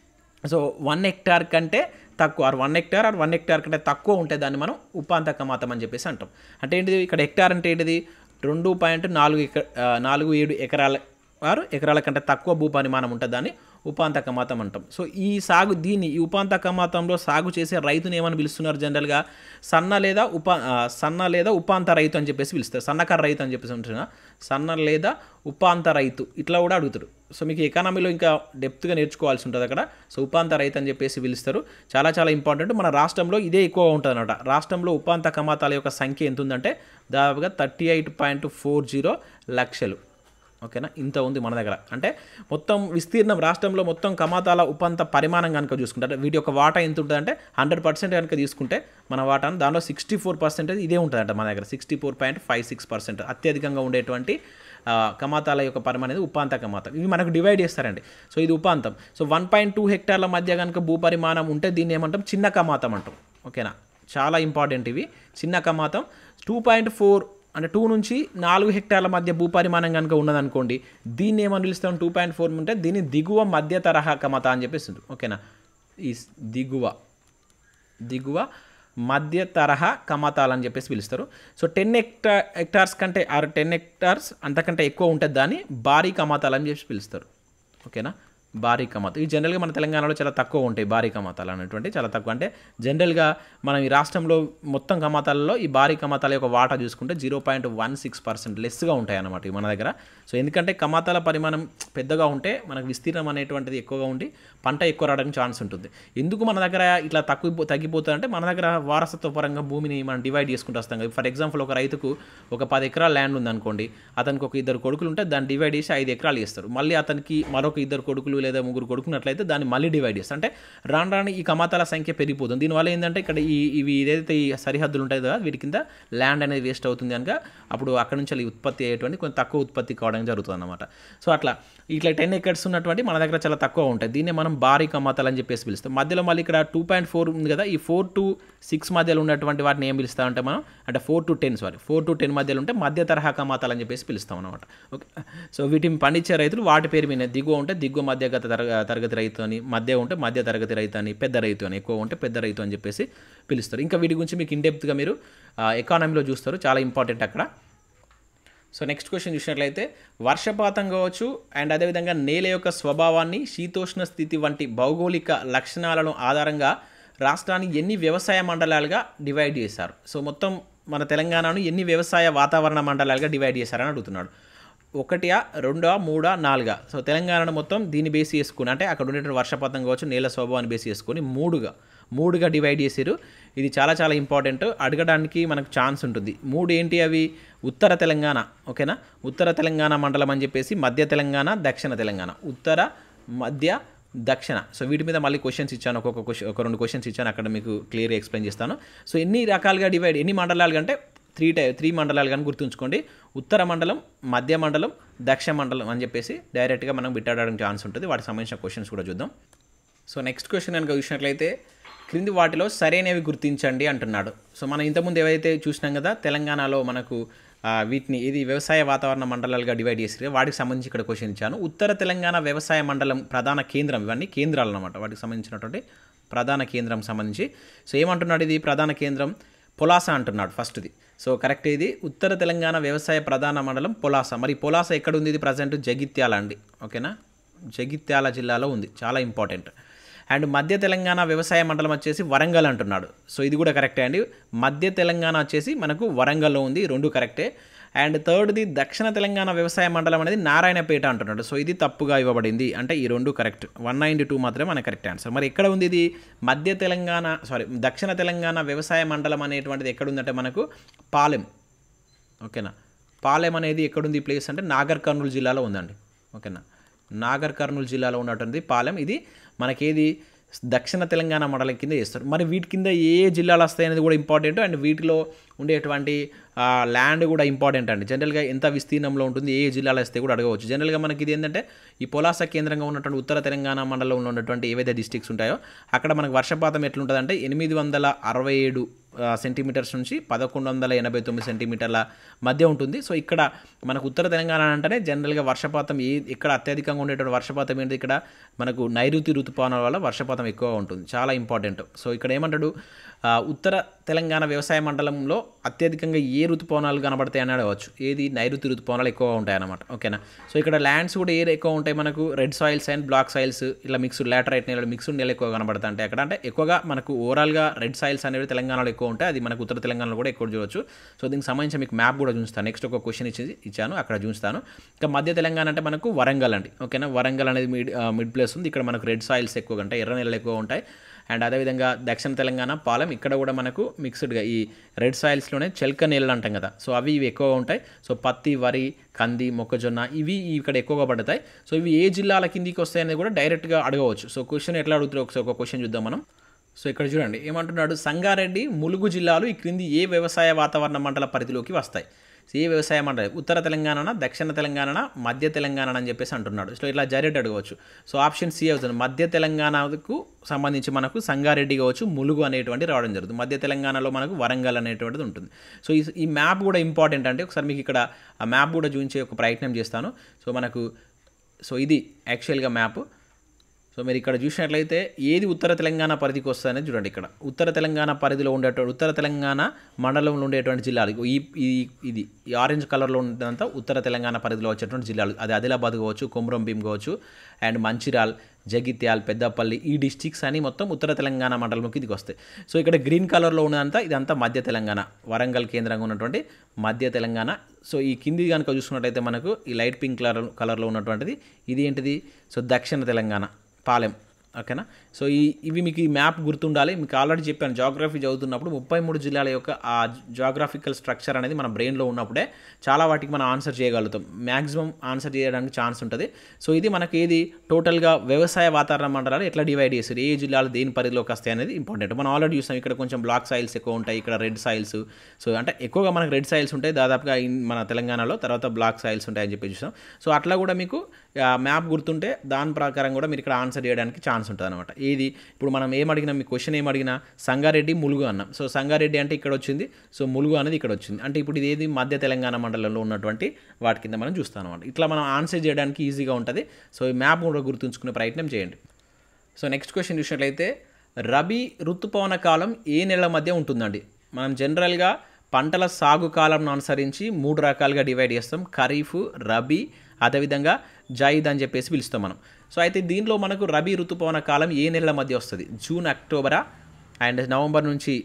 సో వన్ హెక్టార్ కంటే తక్కువ or one hectare or one hectare కంటే తక్కువ ఉంటే దాన్ని మనం ఉపాంతక మాతం అని చెప్పేసి అంటాం అంటే ఏంటిది ఇక్కడ హెక్టార్ అంటే ఏంటిది రెండు పాయింట్ నాలుగు ఎక ఆ, నాలుగు ఏడు ఎకరాల ఆరు ఎకరాల కంటే తక్కువ భూపరిమాణం ఉంటుంది దాన్ని ఉపాంతక మాతం అంటాం సో ఈ సాగు దీన్ని ఈ ఉపాంతక మాతంలో సాగు చేసే రైతుని ఏమని పిలుస్తున్నారు జనరల్గా సన్న లేదా ఉపా ఆ, సన్న లేదా ఉపాంత రైతు అని చెప్పేసి పిలుస్తారు సన్నకారు రైతు అని చెప్పేసి ఉంటున్నా సన్న లేదా ఉపాంత రైతు ఇట్లా కూడా అడుగుతారు సో మీకు ఎకానమీలో ఇంకా డెప్త్గా నేర్చుకోవాల్సి ఉంటుంది అక్కడ సో ఉపాంత రైతు అని చెప్పేసి పిలుస్తారు చాలా చాలా ఇంపార్టెంట్ మన రాష్ట్రంలో ఇదే ఎక్కువ ఉంటుంది అనమాట రాష్ట్రంలో ఉపాంత కమాతాల యొక్క సంఖ్య ఎంత ఉందంటే దాదాపుగా thirty eight point four zero లక్షలు ఓకేనా ఇంత ఉంది మన దగ్గర అంటే మొత్తం విస్తీర్ణం రాష్ట్రంలో మొత్తం కమాతాల ఉపాంత పరిమాణం కనుక చూసుకుంటే అంటే వీటి యొక్క వాటా ఎంత ఉంటుంది అంటే హండ్రెడ్ పర్సెంట్ కనుక తీసుకుంటే మన వాటాను దానిలో సిక్స్టీ ఫోర్ పర్సెంటేజ్ ఇదే ఉంటుందంట మన దగ్గర sixty four point five six percent అత్యధికంగా ఉండేటువంటి ఆ, కమాతాల యొక్క పరిమాణం అనేది ఉపాంత కమాతం ఇవి మనకు డివైడ్ చేస్తారండి సో ఇది ఉపాంతం సో వన్ పాయింట్ టూ హెక్టార్ల మధ్య కనుక భూపరిమాణం ఉంటే దీన్ని ఏమంటాం చిన్న కమాతం అంటాం ఓకేనా చాలా ఇంపార్టెంట్ ఇవి చిన్న కమాతం టూ పాయింట్ ఫోర్ అంటే టూ నుంచి నాలుగు హెక్టార్ల మధ్య భూపరిమాణం కనుక ఉన్నదనుకోండి దీన్ని ఏమని పిలుస్తాం టూ పాయింట్ ఫోర్ ఉంటే దీన్ని దిగువ మధ్య తరహా కమత అని చెప్పేసి ఉంటుంది. ఓకేనా ఈ స్- దిగువ దిగువ మధ్య తరహా కమతాలు అని చెప్పేసి పిలుస్తారు సో టెన్ హెక్టా హెక్టార్స్ కంటే ఆరు టెన్ హెక్టార్స్ అంతకంటే ఎక్కువ ఉంటుంది దాన్ని భారీ కమతాలు అని చెప్పి పిలుస్తారు ఓకేనా భారీ కమాత ఇవి జనరల్గా మన తెలంగాణలో చాలా తక్కువ ఉంటాయి భారీ కమాతాలు అనేటువంటి చాలా తక్కువ అంటే జనరల్గా మనం ఈ రాష్ట్రంలో మొత్తం కమాతాలలో ఈ భారీ కమాతాల యొక్క వాటా చూసుకుంటే zero point one six percent లెస్గా ఉంటాయి అన్నమాట ఇవి మన దగ్గర సో ఎందుకంటే కమాతాల పరిమాణం పెద్దగా ఉంటే మనకు విస్తీర్ణం అనేటువంటిది ఎక్కువగా ఉండి పంట ఎక్కువ రావడానికి ఛాన్స్ ఉంటుంది ఎందుకు మన దగ్గర ఇట్లా తక్కువ తగ్గిపోతుంది అంటే మన దగ్గర వారసత్వ పరంగా భూమిని మనం డివైడ్ చేసుకుంటూ వస్తాం కదా ఫర్ ఎగ్జాంపుల్ ఒక రైతుకు ఒక పది ఎకరాల ల్యాండ్ ఉందనుకోండి అతనికి ఒక ఇద్దరు కొడుకులు ఉంటే దాన్ని డివైడ్ చేసి ఐదు ఎకరాలు చేస్తారు మళ్ళీ అతనికి మరొక ఇద్దరు కొడుకులు లేదా ముగ్గురు కొడుకున్నట్లయితే దాన్ని మళ్ళీ డివైడ్ చేస్తారు అంటే రాను రాను ఈ కమాతాల సంఖ్య పెరిగిపోతుంది దీనివల్ల ఏంటంటే ఇక్కడ ఈ ఇవి ఏదైతే ఈ సరిహద్దులు ఉంటాయి కదా వీటి కింద ల్యాండ్ అనేది వేస్ట్ అవుతుంది కనుక అప్పుడు అక్కడ నుంచి ఈ ఉత్పత్తి అయ్యేటువంటి కొంచెం తక్కువ ఉత్పత్తి కావడం జరుగుతుంది అనమాట సో అట్లా ఇట్లా టెన్ ఎకర్స్ ఉన్నటువంటి మన దగ్గర చాలా తక్కువ ఉంటాయి దీన్ని మనం భారీ కమాతాలు అని చెప్పేసి పిలుస్తాం మధ్యలో మళ్ళీ ఇక్కడ టూ పాయింట్ ఫోర్ ఉంది కదా ఈ ఫోర్ టు సిక్స్ మధ్యలో ఉన్నటువంటి వాటిని ఏం పిలుస్తాం అంటే మనం అంటే four to ten sorry four to ten మధ్యలో ఉంటే మధ్య తరహా కమాతాలు అని చెప్పేసి పిలుస్తాం అనమాట ఓకే సో వీటిని పండించే రైతులు వాటి పేరు మీద దిగువ ఉంటే దిగువ మధ్యగత తరగ తరగతి రైతు అని మధ్య ఉంటే మధ్య తరగతి రైతు అని పెద్ద రైతు అని ఎక్కువ ఉంటే పెద్ద రైతు అని చెప్పేసి పిలుస్తారు ఇంకా వీటి గురించి మీకు ఇండెప్త్గా మీరు ఎకానమీలో చూస్తారు చాలా ఇంపార్టెంట్ అక్కడ సో నెక్స్ట్ క్వశ్చన్ చూసినట్లయితే వర్షపాతం కావచ్చు అండ్ అదేవిధంగా నేల యొక్క స్వభావాన్ని శీతోష్ణ స్థితి వంటి భౌగోళిక లక్షణాలను ఆధారంగా రాష్ట్రాన్ని ఎన్ని వ్యవసాయ మండలాలుగా డివైడ్ చేశారు సో మొత్తం మన తెలంగాణను ఎన్ని వ్యవసాయ వాతావరణ మండలాలుగా డివైడ్ చేశారని అడుగుతున్నాడు ఒకటియా రెండా మూడా నాలుగా సో తెలంగాణను మొత్తం దీన్ని బేస్ చేసుకుని అంటే అక్కడ ఉండేటువంటి వర్షపాతం కావచ్చు నేల స్వభావాన్ని బేస్ చేసుకొని మూడుగా మూడుగా డివైడ్ చేసారు ఇది చాలా చాలా ఇంపార్టెంట్ అడగడానికి మనకు ఛాన్స్ ఉంటుంది మూడు ఏంటి అవి ఉత్తర తెలంగాణ ఓకేనా ఉత్తర తెలంగాణ మండలం అని చెప్పేసి మధ్య తెలంగాణ దక్షిణ తెలంగాణ ఉత్తర మధ్య దక్షిణ సో వీటి మీద మళ్ళీ క్వశ్చన్స్ ఇచ్చాను ఒక్కొక్క క్వశ్చన్ ఒక రెండు క్వశ్చన్స్ ఇచ్చాను అక్కడ మీకు క్లియర్గా ఎక్స్ప్లెయిన్ చేస్తాను సో ఎన్ని రకాలుగా డివైడ్ ఎన్ని మండలాలు అంటే త్రీ టై త్రీ మండలాలు కానీ గుర్తుంచుకోండి ఉత్తర మండలం మధ్య మండలం దక్షిణ మండలం అని చెప్పేసి డైరెక్ట్గా మనం బిట్టాడడానికి ఛాన్స్ ఉంటుంది వాటికి సంబంధించిన క్వశ్చన్స్ కూడా చూద్దాం సో నెక్స్ట్ క్వశ్చన్ కనుక చూసినట్లయితే క్రింది వాటిలో సరైనవి గుర్తించండి అంటున్నాడు సో మనం ఇంతకుముందు ఏవైతే చూసినాం కదా తెలంగాణలో మనకు ఆ, వీటిని ఇది వ్యవసాయ వాతావరణ మండలాలుగా డివైడ్ చేసి వాటికి సంబంధించి ఇక్కడ క్వశ్చన్ ఇచ్చాను ఉత్తర తెలంగాణ వ్యవసాయ మండలం ప్రధాన కేంద్రం ఇవన్నీ కేంద్రాలు అనమాట వాటికి సంబంధించినటువంటి ప్రధాన కేంద్రం సంబంధించి సో ఏమంటున్నాడు ఇది ప్రధాన కేంద్రం పొలాస అంటున్నాడు ఫస్ట్ది సో కరెక్ట్ ఇది ఉత్తర తెలంగాణ వ్యవసాయ ప్రధాన మండలం పొలాస మరి పొలాస ఎక్కడ ఉంది ఇది ప్రజెంట్ జగిత్యాల అండి ఓకేనా జగిత్యాల జిల్లాలో ఉంది చాలా ఇంపార్టెంట్ అండ్ మధ్య తెలంగాణ వ్యవసాయ మండలం వచ్చేసి వరంగల్ అంటున్నాడు సో ఇది కూడా కరెక్టే అండి మధ్య తెలంగాణ వచ్చేసి మనకు వరంగల్లో ఉంది ఈ రెండు కరెక్టే అండ్ థర్డ్ది దక్షిణ తెలంగాణ వ్యవసాయ మండలం అనేది నారాయణపేట అంటున్నాడు సో ఇది తప్పుగా ఇవ్వబడింది అంటే ఈ రెండు కరెక్ట్ వన్ నైంటీ టూ మాత్రమే మన కరెక్ట్ ఆన్సర్ మరి ఎక్కడ ఉంది ఇది మధ్య తెలంగాణ సారీ దక్షిణ తెలంగాణ వ్యవసాయ మండలం అనేటువంటిది ఎక్కడ ఉందంటే మనకు పాలెం ఓకేనా పాలెం అనేది ఎక్కడుంది ఈ ప్లేస్ అంటే నాగర్ కర్నూలు జిల్లాలో ఉందండి ఓకేనా నాగర్ కర్నూలు జిల్లాలో ఉన్నటువంటి పాలెం ఇది మనకేది దక్షిణ తెలంగాణ మండలం కింద చేస్తారు మరి వీటి కింద ఏ ఏ జిల్లాలు వస్తాయి అనేది కూడా ఇంపార్టెంట్ అండ్ వీటిలో ఉండేటువంటి ల్యాండ్ కూడా ఇంపార్టెంట్ అండి జనరల్గా ఎంత విస్తీర్ణంలో ఉంటుంది ఏ ఏ జిల్లాలో వస్తే కూడా అడగవచ్చు జనరల్గా మనకి ఇది ఏంటంటే ఈ పొలాస కేంద్రంగా ఉన్నటువంటి ఉత్తర తెలంగాణ మండలంలో ఉన్నటువంటి ఏవైతే డిస్ట్రిక్ట్స్ ఉంటాయో అక్కడ మనకు వర్షపాతం ఎట్లుంటుందంటే ఎనిమిది వందల అరవై ఏడు సెంటీమీటర్స్ నుంచి పదకొండు వందల ఎనభై తొమ్మిది సెంటీమీటర్ల మధ్య ఉంటుంది సో ఇక్కడ మనకు ఉత్తర తెలంగాణ అంటేనే జనరల్గా వర్షపాతం ఏ ఇక్కడ అత్యధికంగా ఉండేటువంటి వర్షపాతం ఏంటి ఇక్కడ మనకు నైరుతి ఋతుపవనాల వల్ల వర్షపాతం ఎక్కువగా ఉంటుంది చాలా ఇంపార్టెంట్ సో ఇక్కడ ఏమంటాడు ఆ, ఉత్తర తెలంగాణ వ్యవసాయ మండలంలో అత్యధికంగా ఏ ఋతుపవనాలు కనబడతాయి అని అడగవచ్చు ఏది నైరుతి ఋతుపవనాలు ఎక్కువగా ఉంటాయి అన్నమాట ఓకేనా సో ఇక్కడ ల్యాండ్స్ కూడా ఏ ఎక్కువ ఉంటాయి మనకు red soils and black soils ఇలా మిక్స్డ్ లాటరైట్ నేలలు మిక్స్డ్ నేల ఎక్కువ కనబడతాయి అంటే అక్కడ అంటే ఎక్కువగా మనకు ఓవరాల్గా రెడ్ సాయిల్స్ అనేవి తెలంగాణలో ఎక్కువ ఉంటాయి అది మనకు ఉత్తర తెలంగాణలో కూడా ఎక్కువ చూడవచ్చు సో దీనికి సంబంధించి మీకు మ్యాప్ కూడా చూస్తాను నెక్స్ట్ ఒక క్వశ్చన్ ఇచ్చి ఇచ్చాను అక్కడ చూస్తాను ఇంకా మధ్య తెలంగాణ అంటే మనకు వరంగల్ అండి ఓకేనా వరంగల్ అనేది మిడ్ మిడ్ ప్లేస్ ఉంది ఇక్కడ మనకు రెడ్ సాయిల్స్ ఎక్కువగా ఉంటాయి ఎర్ర నెలలు ఎక్కువ ఉంటాయి అండ్ అదేవిధంగా దక్షిణ తెలంగాణ పాలెం ఇక్కడ కూడా మనకు మిక్స్డ్గా ఈ రెడ్ సాయిల్స్లోనే చెల్క నీళ్ళు అంటాం కదా సో అవి ఇవి ఎక్కువగా ఉంటాయి సో పత్తి వరి కంది మొక్కజొన్న ఇవి ఇక్కడ ఎక్కువగా పడతాయి సో ఇవి ఏ జిల్లాల కిందికి వస్తాయి అనేది కూడా డైరెక్ట్గా అడగవచ్చు సో క్వశ్చన్ ఎట్లా అడుగుతారో ఒకసారి ఒక క్వశ్చన్ చూద్దాం మనం సో ఇక్కడ చూడండి ఏమంటున్నాడు సంగారెడ్డి ములుగు జిల్లాలు ఈ క్రింది ఏ వ్యవసాయ వాతావరణ మండల పరిధిలోకి వస్తాయి సో ఏ వ్యవసాయ మండలి ఉత్తర తెలంగాణ దక్షిణ తెలంగాణ మధ్య తెలంగాణ అని చెప్పేసి అంటున్నాడు సో ఇట్లా డైరెక్ట్ అడగవచ్చు సో ఆప్షన్ సి అవుతుంది మధ్య తెలంగాణకు సంబంధించి మనకు సంగారెడ్డి కావచ్చు ములుగు అనేటువంటి రావడం జరుగుతుంది మధ్య తెలంగాణలో మనకు వరంగల్ అనేటువంటిది ఉంటుంది సో ఈ ఈ మ్యాప్ కూడా ఇంపార్టెంట్ అంటే ఒకసారి మీకు ఇక్కడ ఆ మ్యాప్ కూడా చూపించే ఒక ప్రయత్నం చేస్తాను సో మనకు సో ఇది యాక్చువల్గా మ్యాప్ సో మీరు ఇక్కడ చూసినట్లయితే ఏది ఉత్తర తెలంగాణ పరిధికి వస్తుందనేది చూడండి ఇక్కడ ఉత్తర తెలంగాణ పరిధిలో ఉండేటువంటి ఉత్తర తెలంగాణ మండలంలో ఉండేటువంటి జిల్లాలు ఇగో ఈ ఈ- ఇది ఈ ఆరెంజ్ కలర్లో ఉండేదంతా ఉత్తర తెలంగాణ పరిధిలో వచ్చేటువంటి జిల్లాలు అది ఆదిలాబాద్ కావచ్చు కొమరం భీం కావచ్చు అండ్ మంచిర్యాల్ జగిత్యాల్ పెద్దపల్లి ఈ డిస్టిక్స్ అని మొత్తం ఉత్తర తెలంగాణ మండలంలోకి ఇది వస్తాయి సో ఇక్కడ గ్రీన్ కలర్లో ఉన్నదంతా ఇదంతా మధ్య తెలంగాణ వరంగల్ కేంద్రంగా ఉన్నటువంటి మధ్య తెలంగాణ సో ఈ కింది కనుక చూసుకున్నట్టయితే మనకు ఈ లైట్ పింక్ కలర్ కలర్లో ఉన్నటువంటిది ఇది ఏంటిది సో దక్షిణ తెలంగాణ పాలెం ఓకేనా సో ఈ ఇవి మీకు ఈ మ్యాప్ గుర్తుండాలి మీకు ఆల్రెడీ చెప్పాను జాగ్రఫీ చదువుతున్నప్పుడు ముప్పై మూడు జిల్లాల యొక్క ఆ జాగ్రఫికల్ స్ట్రక్చర్ అనేది మన బ్రెయిన్లో ఉన్నప్పుడే చాలా వాటికి మనం ఆన్సర్ చేయగలుగుతాం మ్యాక్సిమం ఆన్సర్ చేయడానికి ఛాన్స్ ఉంటుంది సో ఇది మనకి ఏది టోటల్గా వ్యవసాయ వాతావరణ మండలాలు ఎట్లా డివైడ్ చేస్తారు ఏ జిల్లాలు దేని పరిధిలోకి వస్తాయి అనేది ఇంపార్టెంట్ మనం ఆల్రెడీ చూసాం ఇక్కడ కొంచెం బ్లాక్ సాయిల్స్ ఎక్కువ ఉంటాయి ఇక్కడ రెడ్ సాయిల్స్ సో అంటే ఎక్కువగా మనకు రెడ్ సాయిల్స్ ఉంటాయి దాదాపుగా ఇన్- మన తెలంగాణలో తర్వాత బ్లాక్ సాయిల్స్ ఉంటాయని చెప్పి చూసాం సో అట్లా కూడా మీకు మ్యాప్ గుర్తుంటే దాని ప్రకారం కూడా మీరు ఇక్కడ ఆన్సర్ చేయడానికి ఛాన్స్ ఉంటుంది అనమాట ఏది ఇప్పుడు మనం ఏం అడిగినా మీ క్వశ్చన్ ఏం అడిగినా సంగారెడ్డి ములుగు అన్నాం సో సంగారెడ్డి అంటే ఇక్కడ వచ్చింది సో ములుగు అనేది ఇక్కడ వచ్చింది అంటే ఇప్పుడు ఇది ఏది మధ్య తెలంగాణ మండలంలో ఉన్నటువంటి వాటి కింద మనం చూస్తాం అనమాట ఇట్లా మనం ఆన్సర్ చేయడానికి ఈజీగా ఉంటుంది సో ఈ మ్యాప్ కూడా గుర్తుంచుకునే ప్రయత్నం చేయండి సో నెక్స్ట్ క్వశ్చన్ చూసినట్లయితే రబీ ఋతుపవన కాలం ఏ నెలల మధ్య ఉంటుందండి మనం జనరల్గా పంటల సాగు కాలంను అనుసరించి మూడు రకాలుగా డివైడ్ చేస్తాం ఖరీఫ్ రబీ అదేవిధంగా జైద్ అని చెప్పేసి పిలుస్తాం మనం సో అయితే దీనిలో మనకు రబీ ఋతుపవన కాలం ఏ నెలల మధ్య వస్తుంది జూన్ అక్టోబరా అండ్ నవంబర్ నుంచి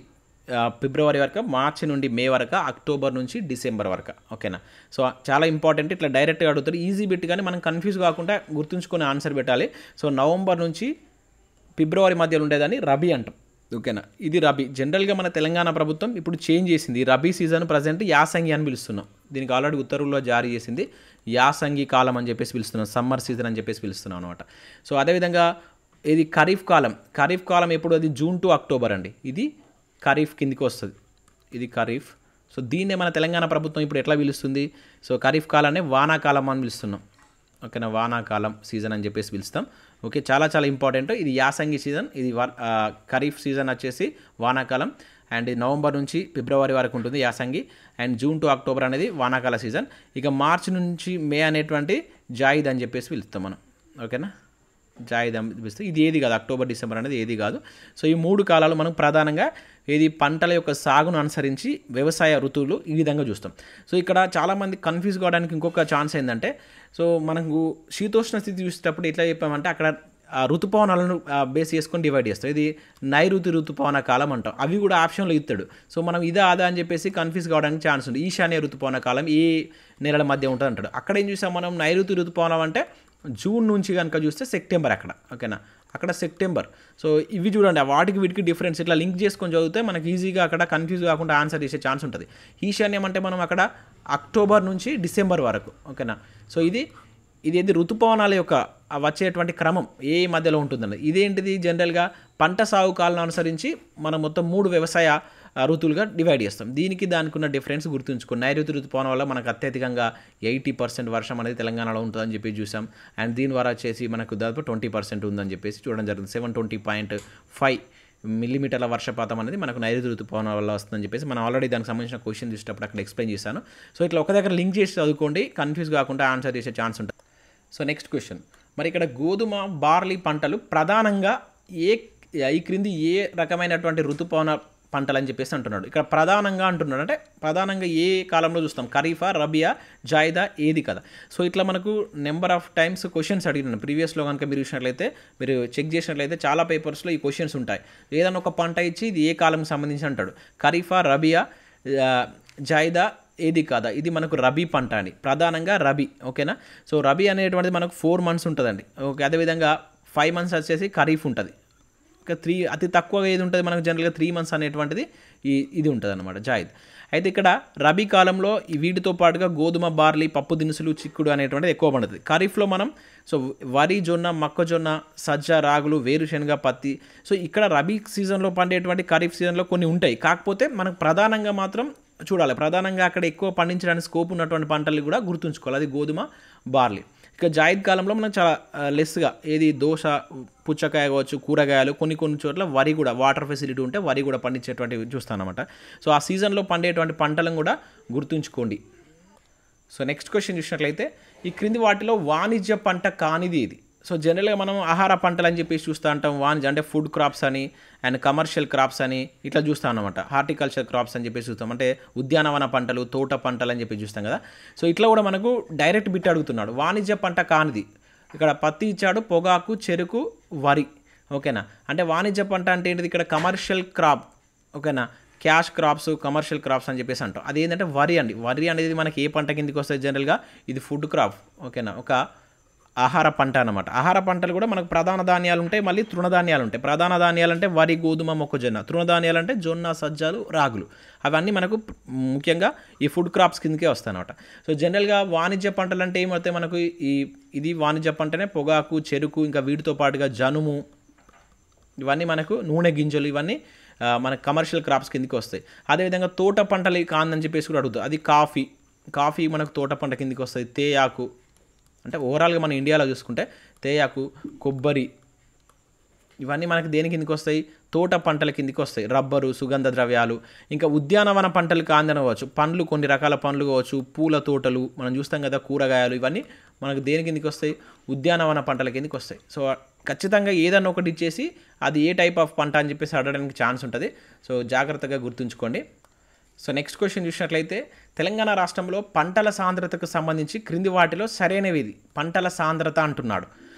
ఆ, ఫిబ్రవరి వరకు మార్చి నుండి మే వరకు అక్టోబర్ నుంచి డిసెంబర్ వరకు ఓకేనా సో చాలా ఇంపార్టెంట్ ఇట్లా డైరెక్ట్గా అడుగుతారు ఈజీ బిట్ కానీ మనం కన్ఫ్యూజ్ కాకుండా గుర్తుంచుకొని ఆన్సర్ పెట్టాలి సో నవంబర్ నుంచి ఫిబ్రవరి మధ్యలో ఉండేదాన్ని రబీ అంటాం ఓకేనా ఇది రబీ జనరల్గా మన తెలంగాణ ప్రభుత్వం ఇప్పుడు చేంజ్ చేసింది ఈ రబీ సీజన్ ప్రజెంట్ యాసంగి అని పిలుస్తున్నాం దీనికి ఆల్రెడీ ఉత్తర్వుల్లో జారీ చేసింది యాసంగి కాలం అని చెప్పేసి పిలుస్తున్నాం సమ్మర్ సీజన్ అని చెప్పేసి పిలుస్తున్నాం అనమాట సో అదేవిధంగా ఇది ఖరీఫ్ కాలం ఖరీఫ్ కాలం ఎప్పుడు అది జూన్ టు అక్టోబర్ అండి ఇది ఖరీఫ్ కిందికి వస్తుంది ఇది ఖరీఫ్ సో దీన్నే మన తెలంగాణ ప్రభుత్వం ఇప్పుడు ఎట్లా పిలుస్తుంది సో ఖరీఫ్ కాలాన్ని వానాకాలం అని పిలుస్తున్నాం ఓకేనా వానాకాలం సీజన్ అని చెప్పేసి పిలుస్తాం ఓకే చాలా చాలా ఇంపార్టెంట్ ఇది యాసంగి సీజన్ ఇది వా- ఆ, ఖరీఫ్ సీజన్ వచ్చేసి వానాకాలం అండ్ ఇది నవంబర్ నుంచి ఫిబ్రవరి వరకు ఉంటుంది యాసంగి అండ్ జూన్ టు అక్టోబర్ అనేది వానాకాల సీజన్ ఇక మార్చి నుంచి మే అనేటువంటి జాయిద్ అని చెప్పేసి పిలుస్తాం మనం ఓకేనా జాయిద్ అని పిలుస్తాం ఇది ఏది కాదు అక్టోబర్ డిసెంబర్ అనేది ఏది కాదు సో ఈ మూడు కాలాలు మనం ప్రధానంగా ఇది పంటల యొక్క సాగును అనుసరించి వ్యవసాయ ఋతువులు ఈ విధంగా చూస్తాం సో ఇక్కడ చాలామంది కన్ఫ్యూజ్ కావడానికి ఇంకొక ఛాన్స్ ఏంటంటే సో మనకు శీతోష్ణ స్థితి చూసేటప్పుడు ఎట్లా చెప్పామంటే అక్కడ ఆ ఋతుపవనాలను ఆ, బేస్ చేసుకొని డివైడ్ చేస్తాం ఇది నైరుతి ఋతుపవన కాలం అంటాం అవి కూడా ఆప్షన్లో ఇస్తాడు సో మనం ఇదా అదా అని చెప్పేసి కన్ఫ్యూజ్ కావడానికి ఛాన్స్ ఉంది ఈశాన్య ఋతుపవన కాలం ఏ నెలల మధ్య ఉంటుంది అంటాడు అక్కడ ఏం చూసాం మనం నైరుతి ఋతుపవనం అంటే జూన్ నుంచి కనుక చూస్తే సెప్టెంబర్ అక్కడ ఓకేనా అక్కడ సెప్టెంబర్ సో ఇవి చూడండి ఆ వాటికి వీటికి డిఫరెన్స్ ఇట్లా లింక్ చేసుకొని చదివితే మనకి ఈజీగా అక్కడ కన్ఫ్యూజ్ కాకుండా ఆన్సర్ చేసే ఛాన్స్ ఉంటుంది ఈశాన్యం అంటే మనం అక్కడ అక్టోబర్ నుంచి డిసెంబర్ వరకు ఓకేనా సో ఇది ఇది ఏది ఋతుపవనాల యొక్క ఆ వచ్చేటువంటి క్రమం ఏ మధ్యలో ఉంటుందండి ఇదేంటిది జనరల్గా పంట సాగు కాలను అనుసరించి మనం మొత్తం మూడు వ్యవసాయ ఆ, ఋతువులుగా డివైడ్ చేస్తాం దీనికి దానికి ఉన్న డిఫరెన్స్ గుర్తుంచుకోండి నైరుతి ఋతుపవనం వల్ల మనకు అత్యధికంగా ఎయిటీ పర్సెంట్ వర్షం అనేది తెలంగాణలో ఉంటుందని చెప్పి చూసాం అండ్ దీని ద్వారా వచ్చేసి మనకు దాదాపు ట్వంటీ పర్సెంట్ ఉందని చెప్పేసి చూడడం జరుగుతుంది సెవెన్ ట్వంటీ పాయింట్ ఫైవ్ మిల్లీమీటర్ల వర్షపాతం అనేది మనకు నైరుతి ఋతుపవనం వల్ల వస్తుందని చెప్పేసి మనం ఆల్రెడీ దానికి సంబంధించిన క్వశ్చన్ చూసేటప్పుడు అక్కడ ఎక్స్ప్లెయిన్ చేశాను సో ఇట్లా ఒక దగ్గర లింక్ చేసి చదువుకోండి కన్ఫ్యూజ్ కాకుండా ఆన్సర్ చేసే ఛాన్స్ ఉంటుంది సో నెక్స్ట్ క్వశ్చన్ మరి ఇక్కడ గోధుమ బార్లీ పంటలు ప్రధానంగా ఏ ఈ క్రింది ఏ రకమైనటువంటి ఋతుపవన పంటలు అని చెప్పేసి అంటున్నాడు ఇక్కడ ప్రధానంగా అంటున్నాడు అంటే ప్రధానంగా ఏ కాలంలో చూస్తాం ఖరీఫా రబియా జాయిదా ఏది కదా సో ఇట్లా మనకు నెంబర్ ఆఫ్ టైమ్స్ క్వశ్చన్స్ అడిగినాను ప్రీవియస్లో కనుక మీరు చూసినట్లయితే మీరు చెక్ చేసినట్లయితే చాలా పేపర్స్లో ఈ క్వశ్చన్స్ ఉంటాయి ఏదైనా ఒక పంట ఇచ్చి ఇది ఏ కాలంకి సంబంధించి అంటాడు ఖరీఫా రబియా ఆ, జాయిదా ఏది కాదా ఇది మనకు రబీ పంట అండి ప్రధానంగా రబీ ఓకేనా సో రబీ అనేటువంటిది మనకు ఫోర్ మంత్స్ ఉంటుందండి ఓకే అదేవిధంగా ఫైవ్ మంత్స్ వచ్చేసి ఖరీఫ్ ఉంటుంది ఇంకా త్రీ అతి తక్కువగా ఏది ఉంటుంది మనకు జనరల్గా త్రీ మంత్స్ అనేటువంటిది ఈ ఇది ఉంటుంది అనమాట జాయిద్ అయితే ఇక్కడ రబీ కాలంలో ఈ వీటితో పాటుగా గోధుమ బార్లీ పప్పు దినుసులు చిక్కుడు అనేటువంటిది ఎక్కువ పండుతుంది ఖరీఫ్లో మనం సో వరి జొన్న మొక్కజొన్న సజ్జ రాగులు వేరుశనగ పత్తి సో ఇక్కడ రబీ సీజన్లో పండేటువంటి ఖరీఫ్ సీజన్లో కొన్ని ఉంటాయి కాకపోతే మనకు ప్రధానంగా మాత్రం చూడాలి ప్రధానంగా అక్కడ ఎక్కువ పండించడానికి స్కోప్ ఉన్నటువంటి పంటలు కూడా గుర్తుంచుకోవాలి అది గోధుమ బార్లీ ఇక జాయిద్ కాలంలో మనం చాలా ఆ, లెస్గా ఏది దోశ పుచ్చకాయ కావచ్చు కూరగాయలు కొన్ని కొన్ని చోట్ల వరి కూడా వాటర్ ఫెసిలిటీ ఉంటే వరి కూడా పండించేటువంటివి చూస్తాను అనమాట సో ఆ సీజన్లో పండేటువంటి పంటలను కూడా గుర్తుంచుకోండి సో నెక్స్ట్ క్వశ్చన్ చూసినట్లయితే ఈ క్రింది వాటిలో వాణిజ్య పంట కానిది ఇది సో జనరల్గా మనం ఆహార పంటలు అని చెప్పేసి చూస్తూ ఉంటాం వాణిజ్య అంటే ఫుడ్ క్రాప్స్ అని అండ్ కమర్షియల్ క్రాప్స్ అని ఇట్లా చూస్తాం అనమాట హార్టికల్చర్ క్రాప్స్ అని చెప్పేసి చూస్తాం అంటే ఉద్యానవన పంటలు తోట పంటలు అని చెప్పి చూస్తాం కదా సో ఇట్లా కూడా మనకు డైరెక్ట్ బిట్ అడుగుతున్నాడు వాణిజ్య పంట కానిది ఇక్కడ పత్తి ఇచ్చాడు పొగాకు చెరుకు వరి ఓకేనా అంటే వాణిజ్య పంట అంటే ఏంటిది ఇక్కడ కమర్షియల్ క్రాప్ ఓకేనా క్యాష్ క్రాప్స్ కమర్షియల్ క్రాప్స్ అని చెప్పేసి అంటాం అది ఏంటంటే వరి అండి వరి అనేది మనకి ఏ పంట కిందకి వస్తుంది జనరల్గా ఇది ఫుడ్ క్రాప్ ఓకేనా ఒక ఆహార పంట అనమాట ఆహార పంటలు కూడా మనకు ప్రధాన ధాన్యాలు ఉంటాయి మళ్ళీ తృణధాన్యాలు ఉంటాయి ప్రధాన ధాన్యాలు అంటే వరి గోధుమ మొక్కజొన్న తృణధాన్యాలు అంటే జొన్న సజ్జలు రాగులు అవన్నీ మనకు ముఖ్యంగా ఈ ఫుడ్ క్రాప్స్ కిందకే వస్తాయి అనమాట సో జనరల్గా వాణిజ్య పంటలు అంటే ఏమవుతాయి మనకు ఈ ఇది వాణిజ్య పంటనే పొగాకు చెరుకు ఇంకా వీటితో పాటుగా జనుము ఇవన్నీ మనకు నూనె గింజలు ఇవన్నీ ఆ, మన కమర్షియల్ క్రాప్స్ కిందకి వస్తాయి అదేవిధంగా తోట పంటలు కాందని చెప్పేసి కూడా అడుగుతుంది అది కాఫీ కాఫీ మనకు తోట పంట కిందకి వస్తుంది తేయాకు అంటే ఓవరాల్గా మన ఇండియాలో చూసుకుంటే తేయాకు కొబ్బరి ఇవన్నీ మనకి దేని కిందకి వస్తాయి తోట పంటల కిందకి వస్తాయి రబ్బరు సుగంధ ద్రవ్యాలు ఇంకా ఉద్యానవన పంటలు కాందనవచ్చు పండ్లు కొన్ని రకాల పండ్లు కావచ్చు పూల తోటలు మనం చూస్తాం కదా కూరగాయలు ఇవన్నీ మనకు దేని కిందకి వస్తాయి ఉద్యానవన పంటల కిందకి వస్తాయి సో ఖచ్చితంగా ఏదన్నా ఒకటి ఇచ్చేసి అది ఏ టైప్ ఆఫ్ పంట అని చెప్పేసి అడగడానికి ఛాన్స్ ఉంటుంది సో జాగ్రత్తగా గుర్తుంచుకోండి సో నెక్స్ట్ క్వశ్చన్ చూసినట్లయితే తెలంగాణ రాష్ట్రంలో పంటల సాంద్రతకు సంబంధించి క్రింది వాటిలో సరైనవి ఇది పంటల సాంద్రత అంటున్నాడు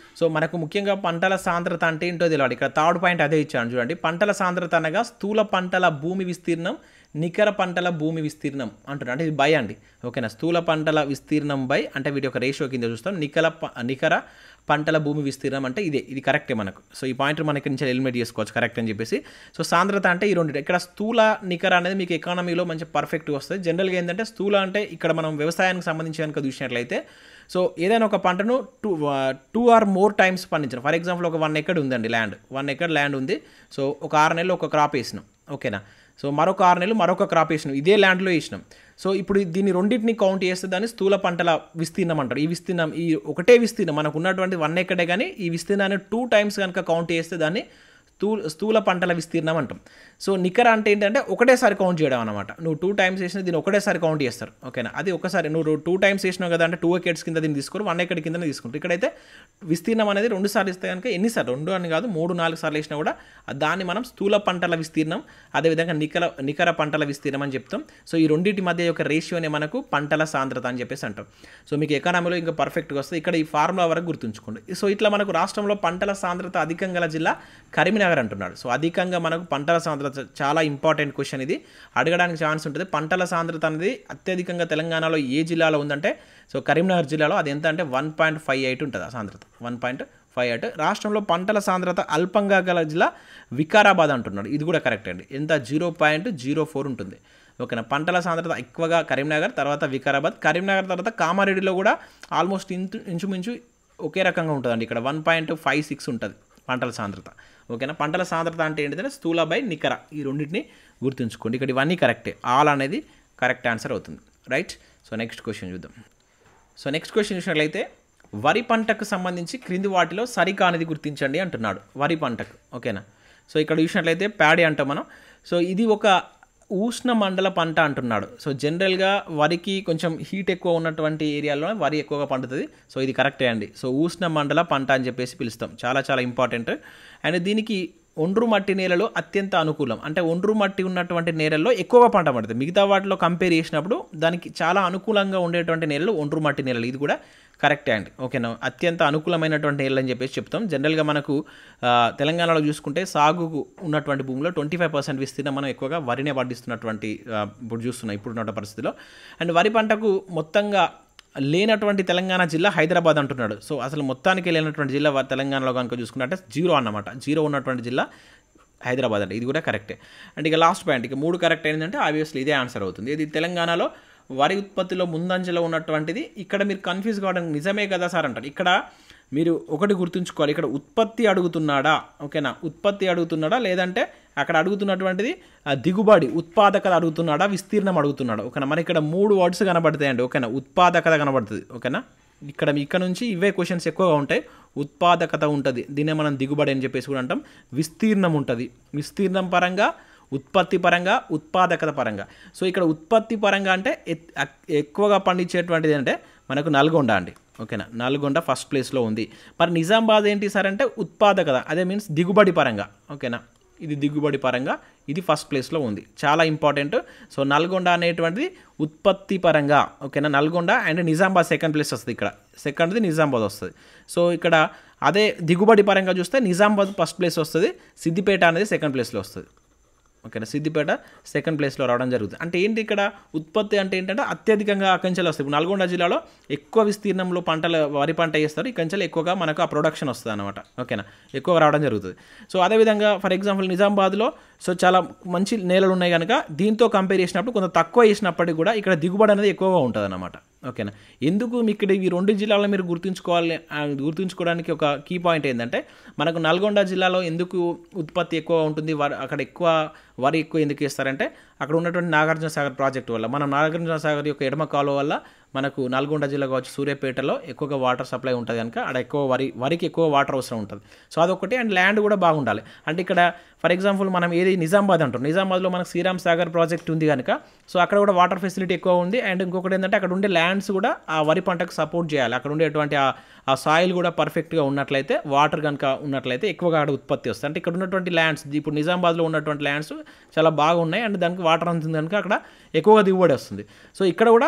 సో మనకు ముఖ్యంగా పంటల సాంద్రత అంటే ఏంటో తెలియాలి ఇక్కడ థర్డ్ పాయింట్ అదే ఇచ్చాను చూడండి పంటల సాంద్రత అనగా స్థూల పంటల భూమి విస్తీర్ణం నికర పంటల భూమి విస్తీర్ణం అంటున్నారు అంటే ఇది బై అండి ఓకేనా స్థూల పంటల విస్తీర్ణం బై అంటే వీటి యొక్క రేషియో కింద చూస్తాం నికర ప- నికర పంటల భూమి విస్తీర్ణం అంటే ఇదే ఇది కరెక్టే మనకు సో ఈ పాయింట్ మనకి నుంచి ఎలిమినేట్ చేసుకోవచ్చు కరెక్ట్ అని చెప్పేసి సో సాంద్రత అంటే ఈ రెండు ఇక్కడ స్థూల నికర అనేది మీకు ఎకానమీలో మంచి పర్ఫెక్ట్గా వస్తుంది జనరల్గా ఏంటంటే స్థూల అంటే ఇక్కడ మనం వ్యవసాయానికి సంబంధించి కనుక చూసినట్లయితే సో ఏదైనా ఒక పంటను two two or more times పండించడం ఫర్ ఎగ్జాంపుల్ ఒక వన్ ఎకర్ ఉందండి ల్యాండ్ వన్ ఎకర్ ల్యాండ్ ఉంది సో ఒక ఆరు నెలలు ఒక క్రాప్ వేసినాం ఓకేనా సో మరొక ఆరు నెలలు మరొక క్రాప్ వేసినాం ఇదే ల్యాండ్లో వేసినాం సో ఇప్పుడు దీన్ని రెండింటిని కౌంట్ చేస్తే దాన్ని స్థూల పంటల విస్తీర్ణం అంటారు ఈ విస్తీర్ణం ఈ ఒకటే విస్తీర్ణం మనకు ఉన్నటువంటి వన్ ఎకరే కానీ ఈ విస్తీర్ణాన్ని టూ టైమ్స్ కనుక కౌంట్ చేస్తే దాన్ని స్థూల స్థూల పంటల విస్తీర్ణం అంటాం సో నికర అంటే ఏంటంటే ఒకటేసారి కౌంట్ చేయడం అనమాట నువ్వు టూ టైమ్స్ వేసిన దీన్ని ఒకటేసారి కౌంట్ చేస్తారు ఓకేనా అది ఒకసారి నువ్వు టూ టైమ్స్ వేసినావు కదా అంటే టూ ఎకర్స్ కింద దీన్ని తీసుకోరు వన్ ఎకర్ కింద తీసుకుంటారు ఇక్కడైతే విస్తీర్ణం అనేది రెండు సార్లు ఇస్తే కనుక ఎన్నిసార్లు రెండు అని కాదు మూడు నాలుగు సార్లు వేసినా కూడా దాన్ని మనం స్థూల పంటల విస్తీర్ణం అదేవిధంగా నికర నికర పంటల విస్తీర్ణం అని చెప్తాం సో ఈ రెండింటి మధ్య యొక్క రేషియోనే మనకు పంటల సాంద్రత అని చెప్పేసి అంటాం సో మీకు ఎకానమీలో ఇంకా పర్ఫెక్ట్గా వస్తుంది ఇక్కడ ఈ ఫార్ములా వరకు గుర్తుంచుకోండి సో ఇట్లా మనకు రాష్ట్రంలో పంటల సాంద్రత అధికంగా గల జిల్లా కరీంనగర్ అంటున్నాడు సో అధికంగా మనకు పంటల సాంద్రత చాలా ఇంపార్టెంట్ క్వశ్చన్ ఇది అడగడానికి ఛాన్స్ ఉంటుంది పంటల సాంద్రత అనేది అత్యధికంగా తెలంగాణలో ఏ జిల్లాలో ఉందంటే సో కరీంనగర్ జిల్లాలో అది ఎంత అంటే వన్ పాయింట్ ఫైవ్ ఎయిట్ ఉంటుంది ఆ సాంద్రత వన్ పాయింట్ ఫైవ్ ఎయిట్ రాష్ట్రంలో పంటల సాంద్రత అల్పంగా గల జిల్లా వికారాబాద్ అంటున్నాడు ఇది కూడా కరెక్ట్ అండి ఎంత జీరో పాయింట్ జీరో ఫోర్ ఉంటుంది ఓకేనా పంటల సాంద్రత ఎక్కువగా కరీంనగర్ తర్వాత వికారాబాద్ కరీంనగర్ తర్వాత కామారెడ్డిలో కూడా ఆల్మోస్ట్ ఇంచు ఇంచుమించు ఒకే రకంగా ఉంటుందండి ఇక్కడ వన్ పాయింట్ ఫైవ్ సిక్స్ ఉంటుంది పంటల సాంద్రత ఓకేనా పంటల సాంద్రత అంటే ఏంటంటే స్థూల బై నికర ఈ రెండింటిని గుర్తుంచుకోండి ఇక్కడ ఇవన్నీ కరెక్టే ఆల్ అనేది కరెక్ట్ ఆన్సర్ అవుతుంది రైట్ సో నెక్స్ట్ క్వశ్చన్ చూద్దాం సో నెక్స్ట్ క్వశ్చన్ చూసినట్లయితే వరి పంటకు సంబంధించి క్రింది వాటిలో సరికానిది గుర్తించండి అంటున్నాడు వరి పంటకు ఓకేనా సో ఇక్కడ చూసినట్లయితే ప్యాడీ అంటాం మనం సో ఇది ఒక ఉష్ణ మండల పంట అంటున్నాడు సో జనరల్గా వరికి కొంచెం హీట్ ఎక్కువ ఉన్నటువంటి ఏరియాలో వరి ఎక్కువగా పండుతుంది సో ఇది కరెక్టే అండి సో ఉష్ణ మండల పంట అని చెప్పేసి పిలుస్తాం చాలా చాలా ఇంపార్టెంట్ అండ్ దీనికి ఒండ్రు మట్టి నేలలో అత్యంత అనుకూలం అంటే ఒండ్రు మట్టి ఉన్నటువంటి నేలల్లో ఎక్కువగా పంట పడుతుంది మిగతా వాటిలో కంపేర్ చేసినప్పుడు దానికి చాలా అనుకూలంగా ఉండేటువంటి నేలలు ఒండ్రు మట్టి నేలలు ఇది కూడా కరెక్టే అండి ఓకేనా అత్యంత అనుకూలమైనటువంటి నేలలు అని చెప్పేసి చెప్తాం జనరల్గా మనకు ఆ, తెలంగాణలో చూసుకుంటే సాగుకు ఉన్నటువంటి భూమిలో ట్వంటీ ఫైవ్ పర్సెంట్ విస్తీర్ణం మనం ఎక్కువగా వరినే పండిస్తున్నటువంటి ఆ, ఇప్పుడు చూస్తున్నాం ఇప్పుడున్న పరిస్థితిలో అండ్ వరి పంటకు మొత్తంగా లేనటువంటి తెలంగాణ జిల్లా హైదరాబాద్ అంటున్నాడు సో అసలు మొత్తానికి లేనటువంటి జిల్లా వ- తెలంగాణలో కనుక చూసుకున్నట్టే జీరో అన్నమాట జీరో ఉన్నటువంటి జిల్లా హైదరాబాద్ అంటే ఇది కూడా కరెక్టే అండ్ ఇక లాస్ట్ పాయింట్ ఇక మూడు కరెక్ట్ ఏంటంటే ఆబ్వియస్లీ ఇదే ఆన్సర్ అవుతుంది ఇది తెలంగాణలో వరి ఉత్పత్తిలో ముందంజలో ఉన్నటువంటిది ఇక్కడ మీరు కన్ఫ్యూజ్ కావడం నిజమే కదా సార్ అంటారు ఇక్కడ మీరు ఒకటి గుర్తుంచుకోవాలి ఇక్కడ ఉత్పత్తి అడుగుతున్నాడా ఓకేనా ఉత్పత్తి అడుగుతున్నాడా లేదంటే అక్కడ అడుగుతున్నటువంటిది ఆ, దిగుబడి ఉత్పాదకత అడుగుతున్నాడా విస్తీర్ణం అడుగుతున్నాడా ఓకేనా మనకి ఇక్కడ మూడు వర్డ్స్ కనబడతాయండి ఓకేనా ఉత్పాదకత కనబడుతుంది ఓకేనా ఇక్కడ ఇక్కడ నుంచి ఇవే క్వశ్చన్స్ ఎక్కువగా ఉంటాయి ఉత్పాదకత ఉంటుంది దీన్నే మనం దిగుబడి అని చెప్పేసి కూడా అంటాం విస్తీర్ణం ఉంటుంది విస్తీర్ణం పరంగా ఉత్పత్తి పరంగా ఉత్పాదకత పరంగా సో ఇక్కడ ఉత్పత్తి పరంగా అంటే ఎత్- అక్- ఎక్కువగా పండించేటువంటిది అంటే మనకు నల్గొండ అండి ఓకేనా నల్గొండ ఫస్ట్ ప్లేస్లో ఉంది మరి నిజామాబాద్ ఏంటి సార్ అంటే ఉత్పాదకత అదే మీన్స్ దిగుబడి పరంగా ఓకేనా ఇది దిగుబడి పరంగా ఇది ఫస్ట్ ప్లేస్లో ఉంది చాలా ఇంపార్టెంట్ సో నల్గొండ అనేటువంటిది ఉత్పత్తి పరంగా ఓకేనా Nalgonda and Nizamabad second place వస్తుంది ఇక్కడ సెకండ్ది నిజామాబాద్ వస్తుంది సో ఇక్కడ అదే దిగుబడి పరంగా చూస్తే నిజామాబాద్ ఫస్ట్ ప్లేస్ వస్తుంది సిద్దిపేట అనేది సెకండ్ ప్లేస్లో వస్తుంది ఓకేనా సిద్దిపేట సెకండ్ ప్లేస్లో రావడం జరుగుతుంది అంటే ఏంటి ఇక్కడ ఉత్పత్తి అంటే ఏంటంటే అత్యధికంగా అకంచెలు వస్తాయి ఇప్పుడు నల్గొండ జిల్లాలో ఎక్కువ విస్తీర్ణంలో పంటలు వరి పంట వేస్తారు ఈ కంచెలు ఎక్కువగా మనకు ఆ ప్రొడక్షన్ వస్తుంది అనమాట ఓకేనా ఎక్కువగా రావడం జరుగుతుంది సో అదేవిధంగా ఫర్ ఎగ్జాంపుల్ నిజామాబాద్లో సో చాలా మంచి నేలలు ఉన్నాయి కనుక దీంతో కంపేర్ చేసినప్పుడు కొంత తక్కువ చేసినప్పటికీ కూడా ఇక్కడ దిగుబడి అనేది ఎక్కువగా ఉంటుంది అనమాట ఓకేనా ఎందుకు మీ ఇక్కడ ఈ రెండు జిల్లాలో మీరు గుర్తుంచుకోవాలి ఆ, గుర్తుంచుకోవడానికి ఒక కీ పాయింట్ ఏంటంటే మనకు నల్గొండ జిల్లాలో ఎందుకు ఉత్పత్తి ఎక్కువ ఉంటుంది వరి అక్కడ ఎక్కువ వరి ఎక్కువ ఎందుకు వేస్తారంటే అక్కడ ఉన్నటువంటి నాగార్జున సాగర్ ప్రాజెక్టు వల్ల మనం నాగార్జున సాగర్ యొక్క ఎడమ కాలువ వల్ల మనకు నల్గొండ జిల్లా కావచ్చు సూర్యాపేటలో ఎక్కువగా వాటర్ సప్లై ఉంటుంది కనుక అక్కడ ఎక్కువ వరి వరికి ఎక్కువ వాటర్ అవసరం ఉంటుంది సో అదొకటి అండ్ ల్యాండ్ కూడా బాగుండాలి అంటే ఇక్కడ ఫర్ ఎగ్జాంపుల్ మనం ఏది నిజామాబాద్ అంటాం నిజామాబాద్లో మనకు శ్రీరామ్ సాగర్ ప్రాజెక్ట్ ఉంది కనుక సో అక్కడ కూడా వాటర్ ఫెసిలిటీ ఎక్కువ ఉంది అండ్ ఇంకొకటి ఏంటంటే అక్కడ ఉండే ల్యాండ్స్ కూడా ఆ వరి పంటకు సపోర్ట్ చేయాలి అక్కడ ఉండేటువంటి ఆ ఆ సాయిల్ కూడా పర్ఫెక్ట్గా ఉన్నట్లయితే వాటర్ కనుక ఉన్నట్లయితే ఎక్కువగా అక్కడ ఉత్పత్తి వస్తుంది అంటే ఇక్కడ ఉన్నటువంటి ల్యాండ్స్ ఇప్పుడు నిజామాబాద్లో ఉన్నటువంటి ల్యాండ్స్ చాలా బాగున్నాయి అండ్ దానికి వాటర్ అందుతుంది కనుక అక్కడ ఎక్కువగా దిగుబడి వస్తుంది సో ఇక్కడ కూడా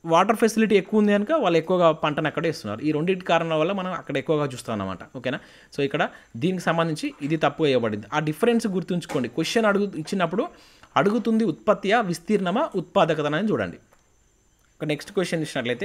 వాటర్ ఫెసిలిటీ ఎక్కువ ఉంది కనుక వాళ్ళు ఎక్కువగా పంటను అక్కడే ఇస్తున్నారు ఈ రెండింటి కారణాల వల్ల మనం అక్కడ ఎక్కువగా చూస్తాం అన్నమాట ఓకేనా సో ఇక్కడ దీనికి సంబంధించి ఇది తప్పు వేయబడింది ఆ డిఫరెన్స్ గుర్తుంచుకోండి క్వశ్చన్ అడుగు ఇచ్చినప్పుడు అడుగుతుంది ఉత్పత్తియా విస్తీర్ణమా ఉత్పాదకత అని చూడండి ఇక నెక్స్ట్ క్వశ్చన్ ఇచ్చినట్లయితే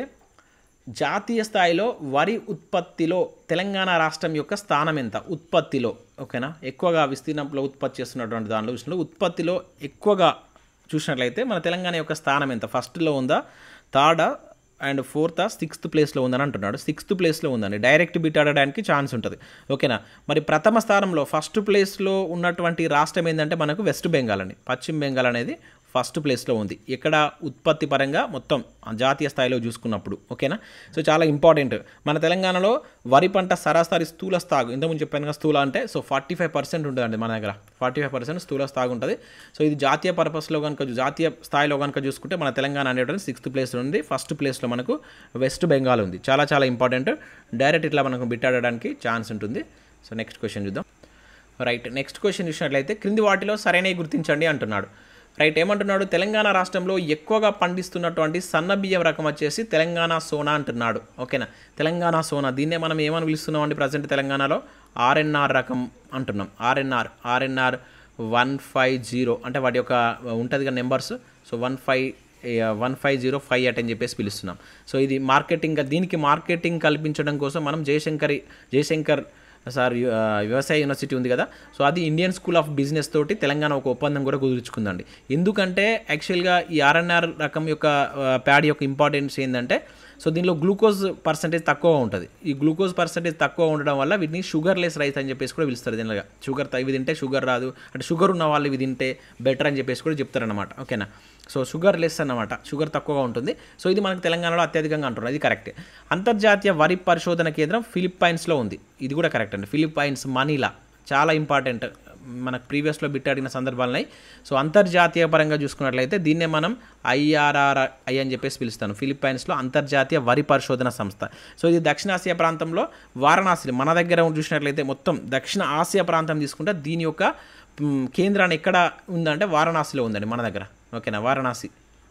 జాతీయ స్థాయిలో వరి ఉత్పత్తిలో తెలంగాణ రాష్ట్రం యొక్క స్థానం ఎంత ఉత్పత్తిలో ఓకేనా ఎక్కువగా విస్తీర్ణంలో ఉత్పత్తి చేస్తున్నటువంటి దానిలో చూసినప్పుడు ఉత్పత్తిలో ఎక్కువగా చూసినట్లయితే మన తెలంగాణ యొక్క స్థానం ఎంత ఫస్ట్లో ఉందా థర్డా అండ్ ఫోర్త్ సిక్స్త్ ప్లేస్లో ఉందని అంటున్నాడు సిక్స్త్ ప్లేస్లో ఉందండి డైరెక్ట్ బిట్ ఆడడానికి ఛాన్స్ ఉంటుంది ఓకేనా మరి ప్రథమ స్థానంలో ఫస్ట్ ప్లేస్లో ఉన్నటువంటి రాష్ట్రం ఏంటంటే మనకు వెస్ట్ బెంగాల్ అండి పశ్చిమ బెంగాల్ అనేది ఫస్ట్ ప్లేస్లో ఉంది ఇక్కడ ఉత్పత్తి పరంగా మొత్తం జాతీయ స్థాయిలో చూసుకున్నప్పుడు ఓకేనా సో చాలా ఇంపార్టెంట్ మన తెలంగాణలో వరి పంట సరాసరి స్థూల స్థాగు ఇంతకుముందు చెప్పాను కదా స్థూల అంటే సో ఫార్టీ ఫైవ్ పర్సెంట్ ఉంటుందండి మన దగ్గర ఫార్టీ ఫైవ్ పర్సెంట్ స్థూల స్థాగు ఉంటుంది సో ఇది జాతీయ పర్పస్లో కనుక జాతీయ స్థాయిలో కనుక చూసుకుంటే మన తెలంగాణ అనేటువంటి సిక్స్త్ ప్లేస్లో ఉంది ఫస్ట్ ప్లేస్లో మనకు వెస్ట్ బెంగాల్ ఉంది చాలా చాలా ఇంపార్టెంట్ డైరెక్ట్ ఇట్లా మనకు బిట్టాడడానికి ఛాన్స్ ఉంటుంది సో నెక్స్ట్ క్వశ్చన్ చూద్దాం రైట్ నెక్స్ట్ క్వశ్చన్ చూసినట్లయితే క్రింది వాటిలో సరైనవి గుర్తించండి అంటున్నాడు రైట్ ఏమంటున్నాడు తెలంగాణ రాష్ట్రంలో ఎక్కువగా పండిస్తున్నటువంటి సన్న బియ్యం రకం వచ్చేసి తెలంగాణ సోనా అంటున్నాడు ఓకేనా తెలంగాణ సోనా దీన్నే మనం ఏమని పిలుస్తున్నాం అండి ప్రజెంట్ తెలంగాణలో ఆర్ఎన్ఆర్ రకం అంటున్నాం RNR RNR one five zero అంటే వాటి యొక్క ఉంటుంది కదా numbers so one five one five zero five eight అని చెప్పేసి పిలుస్తున్నాం సో ఇది మార్కెటింగ్ దీనికి మార్కెటింగ్ కల్పించడం కోసం మనం జయశంకరి జయశంకర్ సార్ యు- ఆ, వ్యవసాయ యూనివర్సిటీ ఉంది కదా సో అది ఇండియన్ స్కూల్ ఆఫ్ బిజినెస్ తోటి తెలంగాణ ఒక ఒప్పందం కూడా కుదుర్చుకుందండి ఎందుకంటే యాక్చువల్గా ఈ ఆర్ఎన్ఆర్ రకం యొక్క ఆ, ప్యాడ్ యొక్క ఇంపార్టెన్స్ ఏంటంటే సో దీనిలో గ్లూకోజ్ పర్సంటేజ్ తక్కువ ఉంటుంది ఈ గ్లూకోజ్ పర్సంటేజ్ తక్కువ ఉండడం వల్ల వీటిని షుగర్ లెస్ రైస్ అని చెప్పేసి కూడా పిలుస్తారు దీనిగా షుగర్ ఇవి తింటే షుగర్ రాదు అంటే షుగర్ ఉన్న వాళ్ళు ఇవి తింటే బెటర్ అని చెప్పేసి కూడా చెప్తారనమాట ఓకేనా సో షుగర్ లెస్ అన్నమాట షుగర్ తక్కువగా ఉంటుంది సో ఇది మనకు తెలంగాణలో అత్యధికంగా అంటున్నారు ఇది కరెక్టే అంతర్జాతీయ వరి పరిశోధన కేంద్రం ఫిలిప్పైన్స్లో ఉంది ఇది కూడా కరెక్ట్ అండి ఫిలిప్పైన్స్ మనీలా చాలా ఇంపార్టెంట్ మనకు ప్రీవియస్లో బిట్ అడిగిన సందర్భాలున్నాయి సో అంతర్జాతీయ పరంగా చూసుకున్నట్లయితే దీన్నే మనం ఐఆర్ఆర్ఐ అని చెప్పేసి పిలుస్తాను ఫిలిప్పైన్స్లో అంతర్జాతీయ వరి పరిశోధన సంస్థ సో ఇది దక్షిణాసియా ప్రాంతంలో వారణాసి మన దగ్గర చూసినట్లయితే మొత్తం దక్షిణ ఆసియా ప్రాంతం తీసుకుంటే దీని యొక్క మ్, కేంద్రాన్ని ఎక్కడ ఉందంటే వారణాసిలో ఉందండి మన దగ్గర ఓకేనా వారణాసి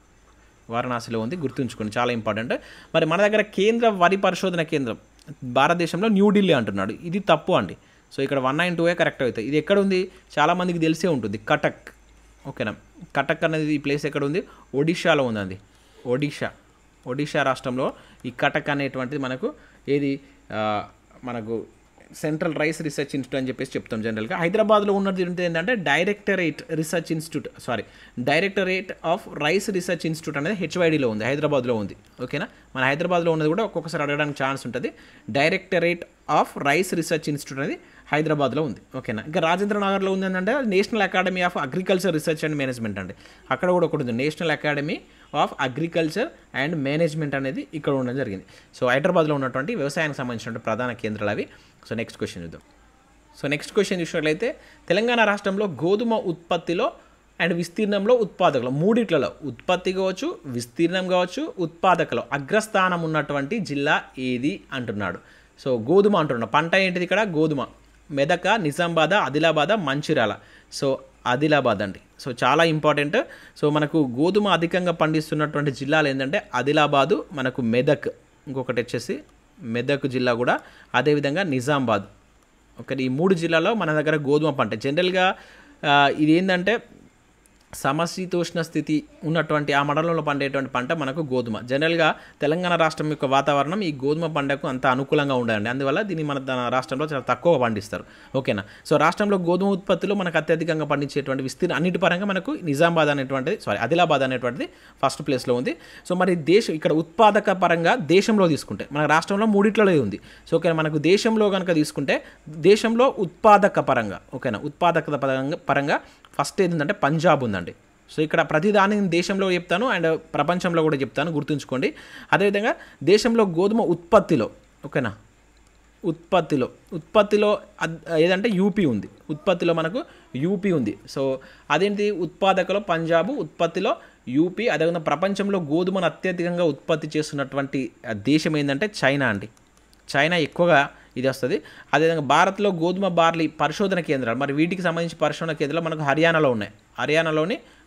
వారణాసిలో ఉంది గుర్తుంచుకోండి చాలా ఇంపార్టెంట్ మరి మన దగ్గర కేంద్ర వరి పరిశోధన కేంద్రం భారతదేశంలో న్యూఢిల్లీ అంటున్నాడు ఇది తప్పు అండి సో ఇక్కడ వన్ నైన్ టూఏ కరెక్ట్ అవుతాయి ఇది ఎక్కడ ఉంది చాలామందికి తెలిసే ఉంటుంది కటక్ ఓకేనా కటక్ అనేది ఈ ప్లేస్ ఎక్కడ ఉంది ఒడిషాలో ఉందండి ఒడిషా ఒడిషా రాష్ట్రంలో ఈ కటక్ అనేటువంటిది మనకు ఏది ఆ, మనకు సెంట్రల్ రైస్ రీసెర్చ్ ఇన్స్టిట్యూట్ అని చెప్పేసి చెప్తాం జనరల్గా హైదరాబాద్లో ఉన్నది ఏంటంటే directorate research institute sorry directorate of rice research institute అనేది హెచ్వైడిలో ఉంది హైదరాబాద్లో ఉంది ఓకేనా మన హైదరాబాద్లో ఉన్నది కూడా ఒక్కొక్కసారి అడగడానికి ఛాన్స్ ఉంటుంది directorate of rice research institute అనేది హైదరాబాద్లో ఉంది ఓకేనా ఇంకా రాజేంద్ర నగర్లో ఉంది ఏంటంటే national academy of agriculture research and management అండి అక్కడ కూడా ఒకటి ఉంది national academy of agriculture and management అనేది ఇక్కడ ఉండడం జరిగింది సో హైదరాబాద్లో ఉన్నటువంటి వ్యవసాయానికి సంబంధించిన ప్రధాన కేంద్రాలు అవి సో నెక్స్ట్ క్వశ్చన్ చూద్దాం సో నెక్స్ట్ క్వశ్చన్ చూసినట్లయితే తెలంగాణ రాష్ట్రంలో గోధుమ ఉత్పత్తిలో అండ్ విస్తీర్ణంలో ఉత్పాదకలో మూడిట్లలో ఉత్పత్తి కావచ్చు విస్తీర్ణం కావచ్చు ఉత్పాదకలో అగ్రస్థానం ఉన్నటువంటి జిల్లా ఏది అంటున్నాడు సో గోధుమ అంటున్నాడు పంట ఏంటిది ఇక్కడ గోధుమ మెదక నిజామాబాద్ ఆదిలాబాద్ మంచిర్యాల సో ఆదిలాబాద్ అండి సో చాలా ఇంపార్టెంట్ సో మనకు గోధుమ అధికంగా పండిస్తున్నటువంటి జిల్లాలు ఏంటంటే ఆదిలాబాదు మనకు మెదక్ ఇంకొకటి వచ్చేసి మెదక్ జిల్లా కూడా అదేవిధంగా నిజామాబాద్ ఓకే ఈ మూడు జిల్లాలో మన దగ్గర గోధుమ పంట జనరల్గా ఆ, ఇది ఏంటంటే సమశీతోష్ణ స్థితి ఉన్నటువంటి ఆ మండలంలో పండేటువంటి పంట మనకు గోధుమ జనరల్గా తెలంగాణ రాష్ట్రం యొక్క వాతావరణం ఈ గోధుమ పంటకు అంత అనుకూలంగా ఉండదండి అందువల్ల దీన్ని మన ద- రాష్ట్రంలో చాలా తక్కువ పండిస్తారు ఓకేనా సో రాష్ట్రంలో గోధుమ ఉత్పత్తిలో మనకు అత్యధికంగా పండించేటువంటి విస్తీర్ణ అన్నిటి పరంగా మనకు నిజామాబాద్ అనేటువంటిది సారీ ఆదిలాబాద్ అనేటువంటిది ఫస్ట్ ప్లేస్లో ఉంది సో మరి దేశం ఇక్కడ ఉత్పాదక పరంగా దేశంలో తీసుకుంటే మన రాష్ట్రంలో మూడిట్లలో ఉంది సో ఓకే మనకు దేశంలో కనుక తీసుకుంటే దేశంలో ఉత్పాదక పరంగా ఓకేనా ఉత్పాదకత పరంగా పరంగా ఫస్ట్ ఏంటంటే పంజాబ్ ఉందండి సో ఇక్కడ ప్రతిదాని నేను దేశంలో చెప్తాను అండ్ ప్రపంచంలో కూడా చెప్తాను గుర్తుంచుకోండి అదేవిధంగా దేశంలో గోధుమ ఉత్పత్తిలో ఓకేనా ఉత్పత్తిలో ఉత్పత్తిలో అద్- ఏదంటే యూపీ ఉంది ఉత్పత్తిలో మనకు యూపీ ఉంది సో అదేంటి ఉత్పాదకలో పంజాబ్ ఉత్పత్తిలో యూపీ అదేవిధంగా ప్రపంచంలో గోధుమను అత్యధికంగా ఉత్పత్తి చేస్తున్నటువంటి ఆ దేశం ఏంటంటే చైనా అండి చైనా ఎక్కువగా ఇది వస్తుంది అదేవిధంగా భారత్లో గోధుమ బార్లీ పరిశోధన కేంద్రాలు మరి వీటికి సంబంధించి పరిశోధన కేంద్రాలు మనకు హర్యానాలో ఉన్నాయి హర్యానాలోని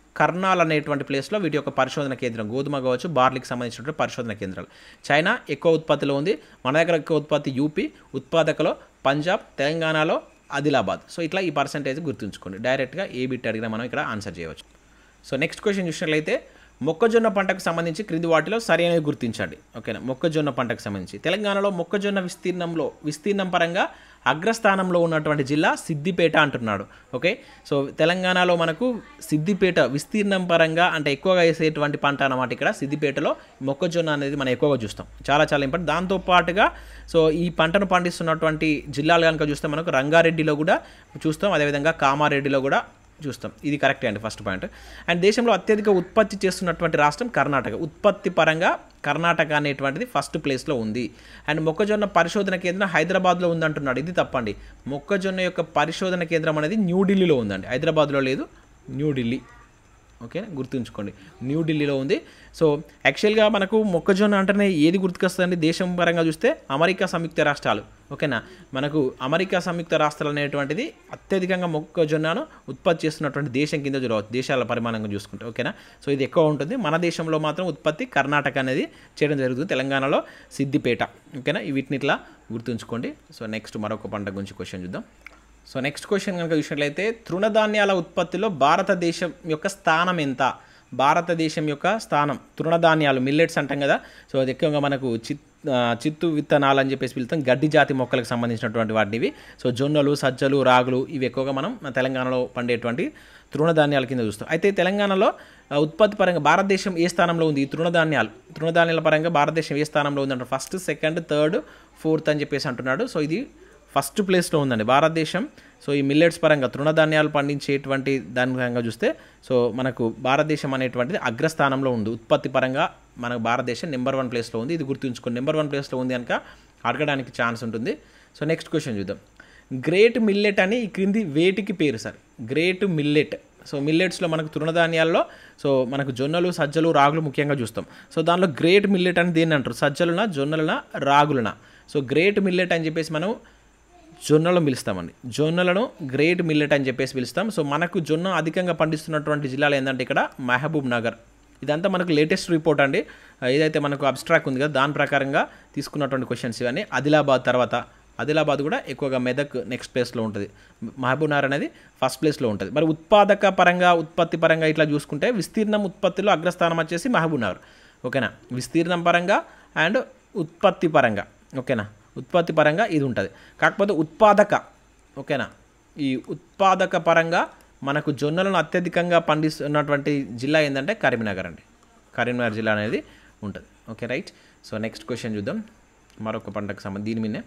కర్నాల్ అనేటువంటి ప్లేస్లో వీటి యొక్క పరిశోధన కేంద్రం గోధుమ కావచ్చు బార్లీకి సంబంధించినటువంటి పరిశోధన కేంద్రాలు చైనా ఎక్కువ ఉత్పత్తిలో ఉంది మన దగ్గర ఎక్కువ ఉత్పత్తి యూపీ ఉత్పాదకలో పంజాబ్ తెలంగాణలో ఆదిలాబాద్ సో ఇట్లా ఈ పర్సంటేజ్ గుర్తుంచుకోండి డైరెక్ట్గా ఏ బిట్ అడిగినా మనం ఇక్కడ ఆన్సర్ చేయవచ్చు సో నెక్స్ట్ క్వశ్చన్ చూసినట్లయితే మొక్కజొన్న పంటకు సంబంధించి క్రింది వాటిలో సరైనవి గుర్తించండి ఓకేనా మొక్కజొన్న పంటకు సంబంధించి తెలంగాణలో మొక్కజొన్న విస్తీర్ణంలో విస్తీర్ణం పరంగా అగ్రస్థానంలో ఉన్నటువంటి జిల్లా సిద్దిపేట అంటున్నాడు ఓకే సో తెలంగాణలో మనకు సిద్దిపేట విస్తీర్ణం పరంగా అంటే ఎక్కువగా వేసేటువంటి పంట అన్నమాట ఇక్కడ సిద్దిపేటలో మొక్కజొన్న అనేది మనం ఎక్కువగా చూస్తాం చాలా చాలా ఇంపార్టెంట్ దాంతో పాటుగా సో ఈ పంటను పండిస్తున్నటువంటి జిల్లాలు కనుక చూస్తే మనకు రంగారెడ్డిలో కూడా చూస్తాం అదేవిధంగా కామారెడ్డిలో కూడా చూస్తాం ఇది కరెక్టే అండి ఫస్ట్ పాయింట్ అండ్ దేశంలో అత్యధిక ఉత్పత్తి చేస్తున్నటువంటి రాష్ట్రం కర్ణాటక ఉత్పత్తి పరంగా కర్ణాటక అనేటువంటిది ఫస్ట్ ప్లేస్లో ఉంది అండ్ మొక్కజొన్న పరిశోధన కేంద్రం హైదరాబాద్లో ఉందంటున్నాడు ఇది తప్పండి మొక్కజొన్న యొక్క పరిశోధన కేంద్రం అనేది న్యూఢిల్లీలో ఉందండి హైదరాబాద్లో లేదు న్యూఢిల్లీ ఓకే గుర్తుంచుకోండి న్యూఢిల్లీలో ఉంది సో యాక్చువల్గా మనకు మొక్కజొన్న అంటేనే ఏది గుర్తుకొస్తుందండి దేశం పరంగా చూస్తే అమెరికా సంయుక్త రాష్ట్రాలు ఓకేనా మనకు అమెరికా సంయుక్త రాష్ట్రాలు అనేటువంటిది అత్యధికంగా మొక్కజొన్నను ఉత్పత్తి చేస్తున్నటువంటి దేశం కింద చూడవచ్చు దేశాల పరిమాణంగా చూసుకుంటే ఓకేనా సో ఇది ఎక్కువ ఉంటుంది మన దేశంలో మాత్రం ఉత్పత్తి కర్ణాటక అనేది చేయడం జరుగుతుంది తెలంగాణలో సిద్దిపేట ఓకేనా వీటిని ఇట్లా గుర్తుంచుకోండి సో నెక్స్ట్ మరొక పంట గురించి క్వశ్చన్ చూద్దాం సో నెక్స్ట్ క్వశ్చన్ కనుక చూసినట్లయితే తృణధాన్యాల ఉత్పత్తిలో భారతదేశం యొక్క స్థానం ఎంత భారతదేశం యొక్క స్థానం తృణధాన్యాలు మిల్లెట్స్ అంటాం కదా సో అది ఎక్కువగా మనకు చిత్ ఆ, చిత్తు విత్తనాలు అని చెప్పేసి పిలుస్తాం గడ్డి జాతి మొక్కలకు సంబంధించినటువంటి వాటివి సో జొన్నలు సజ్జలు రాగులు ఇవి ఎక్కువగా మనం మన తెలంగాణలో పండేటువంటి తృణధాన్యాల కింద చూస్తాం అయితే తెలంగాణలో ఆ, ఉత్పత్తి పరంగా భారతదేశం ఏ స్థానంలో ఉంది ఈ తృణధాన్యాలు తృణధాన్యాల పరంగా భారతదేశం ఏ స్థానంలో ఉందంటే ఫస్ట్ సెకండ్ థర్డ్ ఫోర్త్ అని చెప్పేసి అంటున్నాడు సో ఇది ఫస్ట్ ప్లేస్లో ఉందండి భారతదేశం సో ఈ మిల్లెట్స్ పరంగా తృణధాన్యాలు పండించేటువంటి దాని పరంగా చూస్తే సో మనకు భారతదేశం అనేటువంటిది అగ్రస్థానంలో ఉంది ఉత్పత్తి పరంగా మనకు భారతదేశం నెంబర్ వన్ ప్లేస్లో ఉంది ఇది గుర్తుంచుకోండి నెంబర్ వన్ ప్లేస్లో ఉంది కనుక అడగడానికి ఛాన్స్ ఉంటుంది సో నెక్స్ట్ క్వశ్చన్ చూద్దాం గ్రేట్ మిల్లెట్ అని ఈ క్రింది వేటికి పేరు సార్ గ్రేట్ మిల్లెట్ సో మిల్లెట్స్లో మనకు తృణధాన్యాల్లో సో మనకు జొన్నలు సజ్జలు రాగులు ముఖ్యంగా చూస్తాం సో దానిలో గ్రేట్ మిల్లెట్ అని దేన్ని అంటారు సజ్జలున జొన్నలన రాగులన సో గ్రేట్ మిల్లెట్ అని చెప్పేసి మనం జొన్నలను పిలుస్తామండి జొన్నలను గ్రేట్ మిల్లెట్ అని చెప్పేసి పిలుస్తాం సో మనకు జొన్న అధికంగా పండిస్తున్నటువంటి జిల్లాలు ఏంటంటే ఇక్కడ మహబూబ్ నగర్ ఇదంతా మనకు లేటెస్ట్ రిపోర్ట్ అండి ఏదైతే మనకు అబ్స్ట్రాక్ట్ ఉంది కదా దాని ప్రకారంగా తీసుకున్నటువంటి క్వశ్చన్స్ ఇవన్నీ ఆదిలాబాద్ తర్వాత ఆదిలాబాద్ కూడా ఎక్కువగా మెదక్ నెక్స్ట్ ప్లేస్లో ఉంటుంది మహబూబ్ నగర్ అనేది ఫస్ట్ ప్లేస్లో ఉంటుంది మరి ఉత్పాదక పరంగా ఉత్పత్తి పరంగా ఇట్లా చూసుకుంటే విస్తీర్ణం ఉత్పత్తిలో అగ్రస్థానం వచ్చేసి మహబూబ్ నగర్ ఓకేనా విస్తీర్ణం పరంగా అండ్ ఉత్పత్తి పరంగా ఓకేనా ఉత్పత్తి పరంగా ఇది ఉంటుంది కాకపోతే ఉత్పాదక ఓకేనా ఈ ఉత్పాదక పరంగా మనకు జొన్నలను అత్యధికంగా పండిస్తున్నటువంటి జిల్లా ఏంటంటే కరీంనగర్ అండి కరీంనగర్ జిల్లా అనేది ఉంటుంది okay right so next question చూద్దాం మరొక పంటకు సంబంధించి దీని మీదే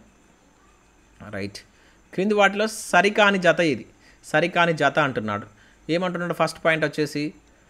రైట్ క్రింది వాటిలో సరికాని జత ఇది సరికాని జత అంటున్నాడు ఏమంటున్నాడు ఫస్ట్ పాయింట్ వచ్చేసి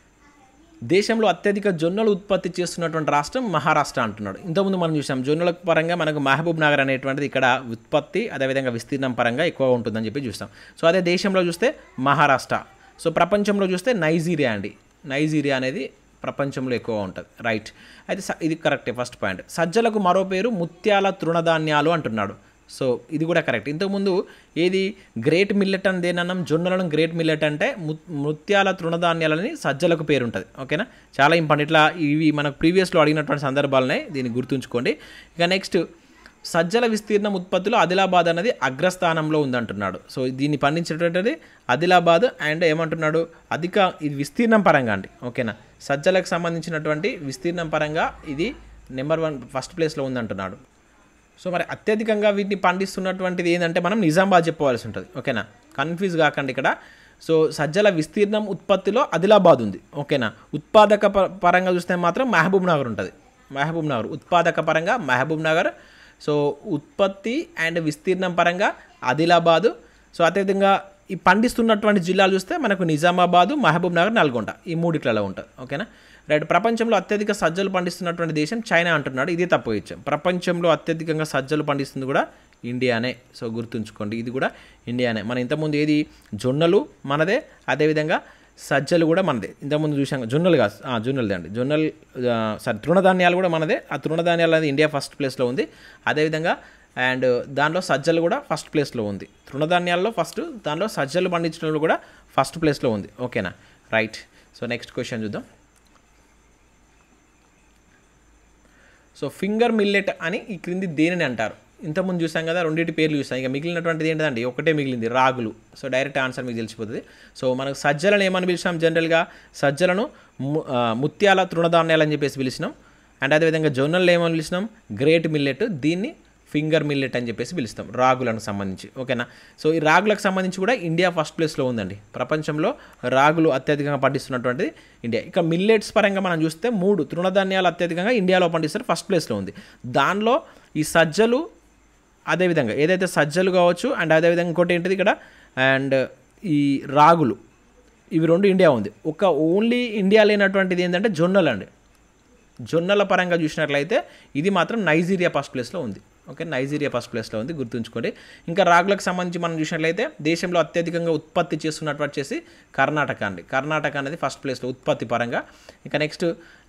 దేశంలో అత్యధిక జొన్నలు ఉత్పత్తి చేస్తున్నటువంటి రాష్ట్రం మహారాష్ట్ర అంటున్నాడు ఇంతకుముందు మనం చూసాం జొన్నల పరంగా మనకు మహబూబ్ నగర్ అనేటువంటిది ఇక్కడ ఉత్పత్తి అదేవిధంగా విస్తీర్ణం పరంగా ఎక్కువ ఉంటుందని చెప్పి చూస్తాం సో అదే దేశంలో చూస్తే మహారాష్ట్ర సో ప్రపంచంలో చూస్తే నైజీరియా అండి నైజీరియా అనేది ప్రపంచంలో ఎక్కువ ఉంటుంది రైట్ అయితే స- ఇది కరెక్టే ఫస్ట్ పాయింట్ సజ్జలకు మరో పేరు ముత్యాల తృణధాన్యాలు అంటున్నాడు సో ఇది కూడా కరెక్ట్ ఇంతకుముందు ఏది గ్రేట్ మిల్లెట్ అని దేనన్నాం జొన్నలను గ్రేట్ మిల్లెట్ అంటే ము- ముత్యాల తృణధాన్యాలని సజ్జలకు పేరు ఉంటుంది ఓకేనా చాలా ఇంపార్టెంట్ ఇట్లా ఇవి మనకు ప్రీవియస్లో అడిగినటువంటి సందర్భాలనే దీన్ని గుర్తుంచుకోండి ఇక నెక్స్ట్ సజ్జల విస్తీర్ణం ఉత్పత్తిలో ఆదిలాబాద్ అనేది అగ్రస్థానంలో ఉందంటున్నాడు సో దీన్ని పండించేటటువంటిది ఆదిలాబాద్ అండ్ ఏమంటున్నాడు అధిక ఇది విస్తీర్ణం పరంగా అండి ఓకేనా సజ్జలకు సంబంధించినటువంటి విస్తీర్ణం పరంగా ఇది నెంబర్ వన్ ఫస్ట్ ప్లేస్లో ఉందంటున్నాడు సో మరి అత్యధికంగా వీటిని పండిస్తున్నటువంటిది ఏంటంటే మనం నిజామాబాద్ చెప్పవలసి ఉంటుంది ఓకేనా కన్ఫ్యూజ్ కాకండి ఇక్కడ సో సజ్జల విస్తీర్ణం ఉత్పత్తిలో ఆదిలాబాద్ ఉంది ఓకేనా ఉత్పాదక ప- పరంగా చూస్తే మాత్రం మహబూబ్ నగర్ ఉంటుంది మహబూబ్ నగర్ ఉత్పాదక పరంగా మహబూబ్ నగర్ సో ఉత్పత్తి అండ్ విస్తీర్ణం పరంగా ఆదిలాబాదు సో అదేవిధంగా ఈ పండిస్తున్నటువంటి జిల్లాలు చూస్తే మనకు నిజామాబాదు మహబూబ్ నగర్ నల్గొండ ఈ మూడిట్లలో ఉంటుంది ఓకేనా రైట్ ప్రపంచంలో అత్యధిక సజ్జలు పండిస్తున్నటువంటి దేశం చైనా అంటున్నాడు ఇది తప్పు ఇచ్చాం ప్రపంచంలో అత్యధికంగా సజ్జలు పండిస్తుంది కూడా ఇండియానే సో గుర్తుంచుకోండి ఇది కూడా ఇండియానే మన ఇంతకుముందు ఏది జొన్నలు మనదే అదేవిధంగా సజ్జలు కూడా మనదే ఇంతకుముందు చూసాం జొన్నలు కాదు ఆ, జొన్నలదే అండి జొన్నలు ఆ, సారీ తృణధాన్యాలు కూడా మనదే ఆ తృణధాన్యాలు అనేది ఇండియా ఫస్ట్ ప్లేస్లో ఉంది అదేవిధంగా అండ్ దానిలో సజ్జలు కూడా ఫస్ట్ ప్లేస్లో ఉంది తృణధాన్యాల్లో ఫస్ట్ దానిలో సజ్జలు పండించడంలో కూడా ఫస్ట్ ప్లేస్లో ఉంది ఓకేనా right so so next question చూద్దాం సో ఫింగర్ మిల్లెట్ అని ఈ క్రింది దేనిని అంటారు ఇంతకుముందు చూసాం కదా రెండింటి పేర్లు చూసాం ఇక మిగిలినటువంటిది ఏంటండి ఒకటే మిగిలింది రాగులు సో డైరెక్ట్ ఆన్సర్ మీకు తెలిసిపోతుంది సో మనకు సజ్జలను ఏమని పిలిచినాం జనరల్గా సజ్జలను ము- ఆ, ముత్యాల తృణధాన్యాలు అని చెప్పేసి పిలిచినాం అండ్ అదేవిధంగా జొన్నలు ఏమని పిలిచినాం గ్రేట్ మిల్లెట్ దీన్ని ఫింగర్ మిల్లెట్ అని చెప్పేసి పిలుస్తాం రాగులకు సంబంధించి ఓకేనా సో ఈ రాగులకు సంబంధించి కూడా ఇండియా ఫస్ట్ ప్లేస్లో ఉందండి ప్రపంచంలో రాగులు అత్యధికంగా పండిస్తున్నటువంటిది ఇండియా ఇక మిల్లెట్స్ పరంగా మనం చూస్తే మూడు తృణధాన్యాలు అత్యధికంగా ఇండియాలో పండిస్తారు ఫస్ట్ ప్లేస్లో ఉంది దానిలో ఈ సజ్జలు అదేవిధంగా ఏదైతే సజ్జలు కావచ్చు అండ్ అదేవిధంగా ఇంకోటి ఏంటిది ఇక్కడ అండ్ ఈ రాగులు ఇవి రెండు ఇండియా ఉంది ఒక ఓన్లీ ఇండియా లేనటువంటిది ఏంటంటే జొన్నలు అండి జొన్నల పరంగా చూసినట్లయితే ఇది మాత్రం నైజీరియా ఫస్ట్ ప్లేస్లో ఉంది ఓకే నైజీరియా ఫస్ట్ ప్లేస్లో ఉంది గుర్తుంచుకోండి ఇంకా రాగులకు సంబంధించి మనం చూసినట్లయితే దేశంలో అత్యధికంగా ఉత్పత్తి చేస్తున్నట్టు వచ్చేసి కర్ణాటక అండి కర్ణాటక అనేది ఫస్ట్ ప్లేస్లో ఉత్పత్తి పరంగా ఇంకా నెక్స్ట్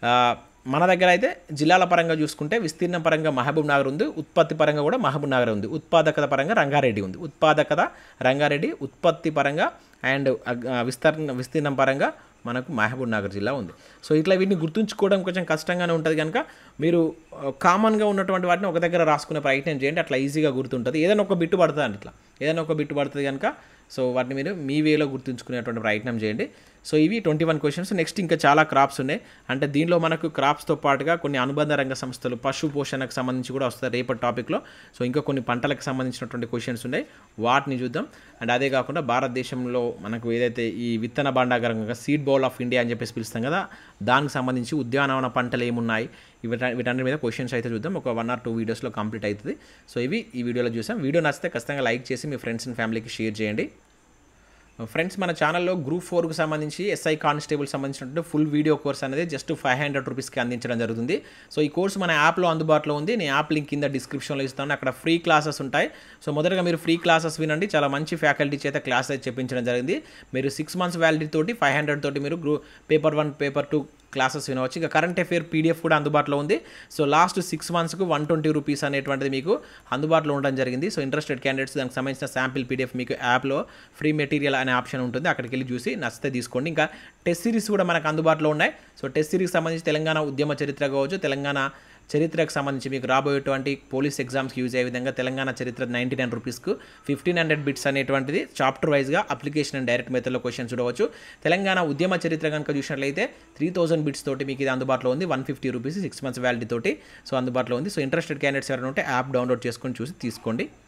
మన దగ్గర అయితే జిల్లాల పరంగా చూసుకుంటే విస్తీర్ణం పరంగా మహబూబ్ నగర్ ఉంది ఉత్పత్తి పరంగా కూడా మహబూబ్ నగర్ ఉంది ఉత్పాదకత పరంగా రంగారెడ్డి ఉంది ఉత్పాదకత రంగారెడ్డి ఉత్పత్తి పరంగా అండ్ విస్తరణ విస్తీర్ణం పరంగా మనకు మహబూబ్ నగర్ జిల్లా ఉంది సో ఇట్లా వీటిని గుర్తుంచుకోవడం కొంచెం కష్టంగానే ఉంటుంది కనుక మీరు కామన్గా ఉన్నటువంటి వాటిని ఒక దగ్గర రాసుకునే ప్రయత్నం చేయండి అట్లా ఈజీగా గుర్తుంటుంది ఏదైనా ఒక బిట్టు పడుతుంది అండి ఇట్లా ఏదైనా ఒక బిట్టు పడుతుంది కనుక సో వాటిని మీరు మీ వేలో గుర్తుంచుకునేటువంటి ప్రయత్నం చేయండి సో ఇవి ట్వంటీ వన్ క్వశ్చన్స్ నెక్స్ట్ ఇంకా చాలా క్రాప్స్ ఉన్నాయి అంటే దీనిలో మనకు క్రాప్స్తో పాటుగా కొన్ని అనుబంధ రంగ సంస్థలు పశు పోషణకు సంబంధించి కూడా వస్తాయి రేపటి టాపిక్లో సో ఇంకా కొన్ని పంటలకు సంబంధించినటువంటి క్వశ్చన్స్ ఉన్నాయి వాటిని చూద్దాం అండ్ అదే కాకుండా భారతదేశంలో మనకు ఏదైతే ఈ విత్తన భాండాగారంగా సీడ్ బౌల్ ఆఫ్ ఇండియా అని చెప్పేసి పిలుస్తాం కదా దానికి సంబంధించి ఉద్యానవన పంటలు ఏమున్నాయి వీట వీటన్నిటి మీద క్వశ్చన్స్ అయితే చూద్దాం ఒక వన్ ఆర్ టూ వీడియోస్లో కంప్లీట్ అవుతుంది సో ఇవి ఈ వీడియోలో చూసాం వీడియో నచ్చితే ఖచ్చితంగా లైక్ చేసి మీ ఫ్రెండ్స్ అండ్ ఫ్యామిలీకి షేర్ చేయండి ఫ్రెండ్స్ మన ఛానల్లో గ్రూప్ ఫోర్కి సంబంధించి ఎస్ఐ కానిస్టేబుల్ సంబంధించినటువంటి ఫుల్ వీడియో కోర్స్ అనేది జస్ట్ ఫైవ్ హండ్రెడ్ రూపీస్కి అందించడం జరుగుతుంది సో ఈ కోర్స్ మన యాప్లో అందుబాటులో ఉంది నేను యాప్ లింక్ కింద డిస్క్రిప్షన్లో ఇస్తాను అక్కడ ఫ్రీ క్లాసెస్ ఉంటాయి సో మొదటగా మీరు ఫ్రీ క్లాసెస్ వినండి చాలా మంచి ఫ్యాకల్టీ చేత క్లాస్ అయితే చెప్పించడం జరిగింది మీరు సిక్స్ మంత్స్ వ్యాలిడిటీ తోటి ఫైవ్ హండ్రెడ్ తోటి మీరు గ్రూ paper one paper two classes వినవచ్చు ఇక కరెంట్ అఫేర్ పీడిఎఫ్ కూడా అందుబాటులో ఉంది సో లాస్ట్ సిక్స్ మంత్స్కు వన్ ట్వంటీ రూపీస్ అనేటువంటిది మీకు అందుబాటులో ఉండడం జరిగింది సో ఇంట్రెస్టెడ్ క్యాండిడేట్స్ దానికి సంబంధించిన శాంపిల్ పీడిఎఫ్ మీకు యాప్లో ఫ్రీ మెటీరియల్ అనే ఆప్షన్ ఉంటుంది అక్కడికి వెళ్ళి చూసి నచ్చితే తీసుకోండి ఇంకా టెస్ట్ సిరీస్ కూడా మనకు అందుబాటులో ఉన్నాయి సో టెస్ట్ సిరీస్ సంబంధించి తెలంగాణ ఉద్యమ చరిత్ర కావచ్చు తెలంగాణ చరిత్రకు సంబంధించి మీకు రాబోయేటువంటి పోలీస్ ఎగ్జామ్స్కి యూజ్ అయ్యే విధంగా తెలంగాణ చరిత్ర నైంటీ నైన్ రూపీస్కు ఫిఫ్టీన్ హండ్రెడ్ బిట్స్ అనేటువంటిది చాప్టర్ వైజ్గా అప్లికేషన్ అండ్ డైరెక్ట్ మెథడ్లో క్వశ్చన్ చూడవచ్చు తెలంగాణ ఉద్యమ చరిత్ర కనుక చూసినట్లయితే త్రీ థౌసండ్ బిట్స్ తోటి మీకు ఇది అందుబాటులో ఉంది one fifty rupees six months validity తోటి సో అందుబాటులో ఉంది సో ఇంట్రెస్టెడ్ క్యాండిడేట్స్ ఎవరైనా ఉంటే యాప్ డౌన్లోడ్ చేసుకొని చూసి తీసుకోండి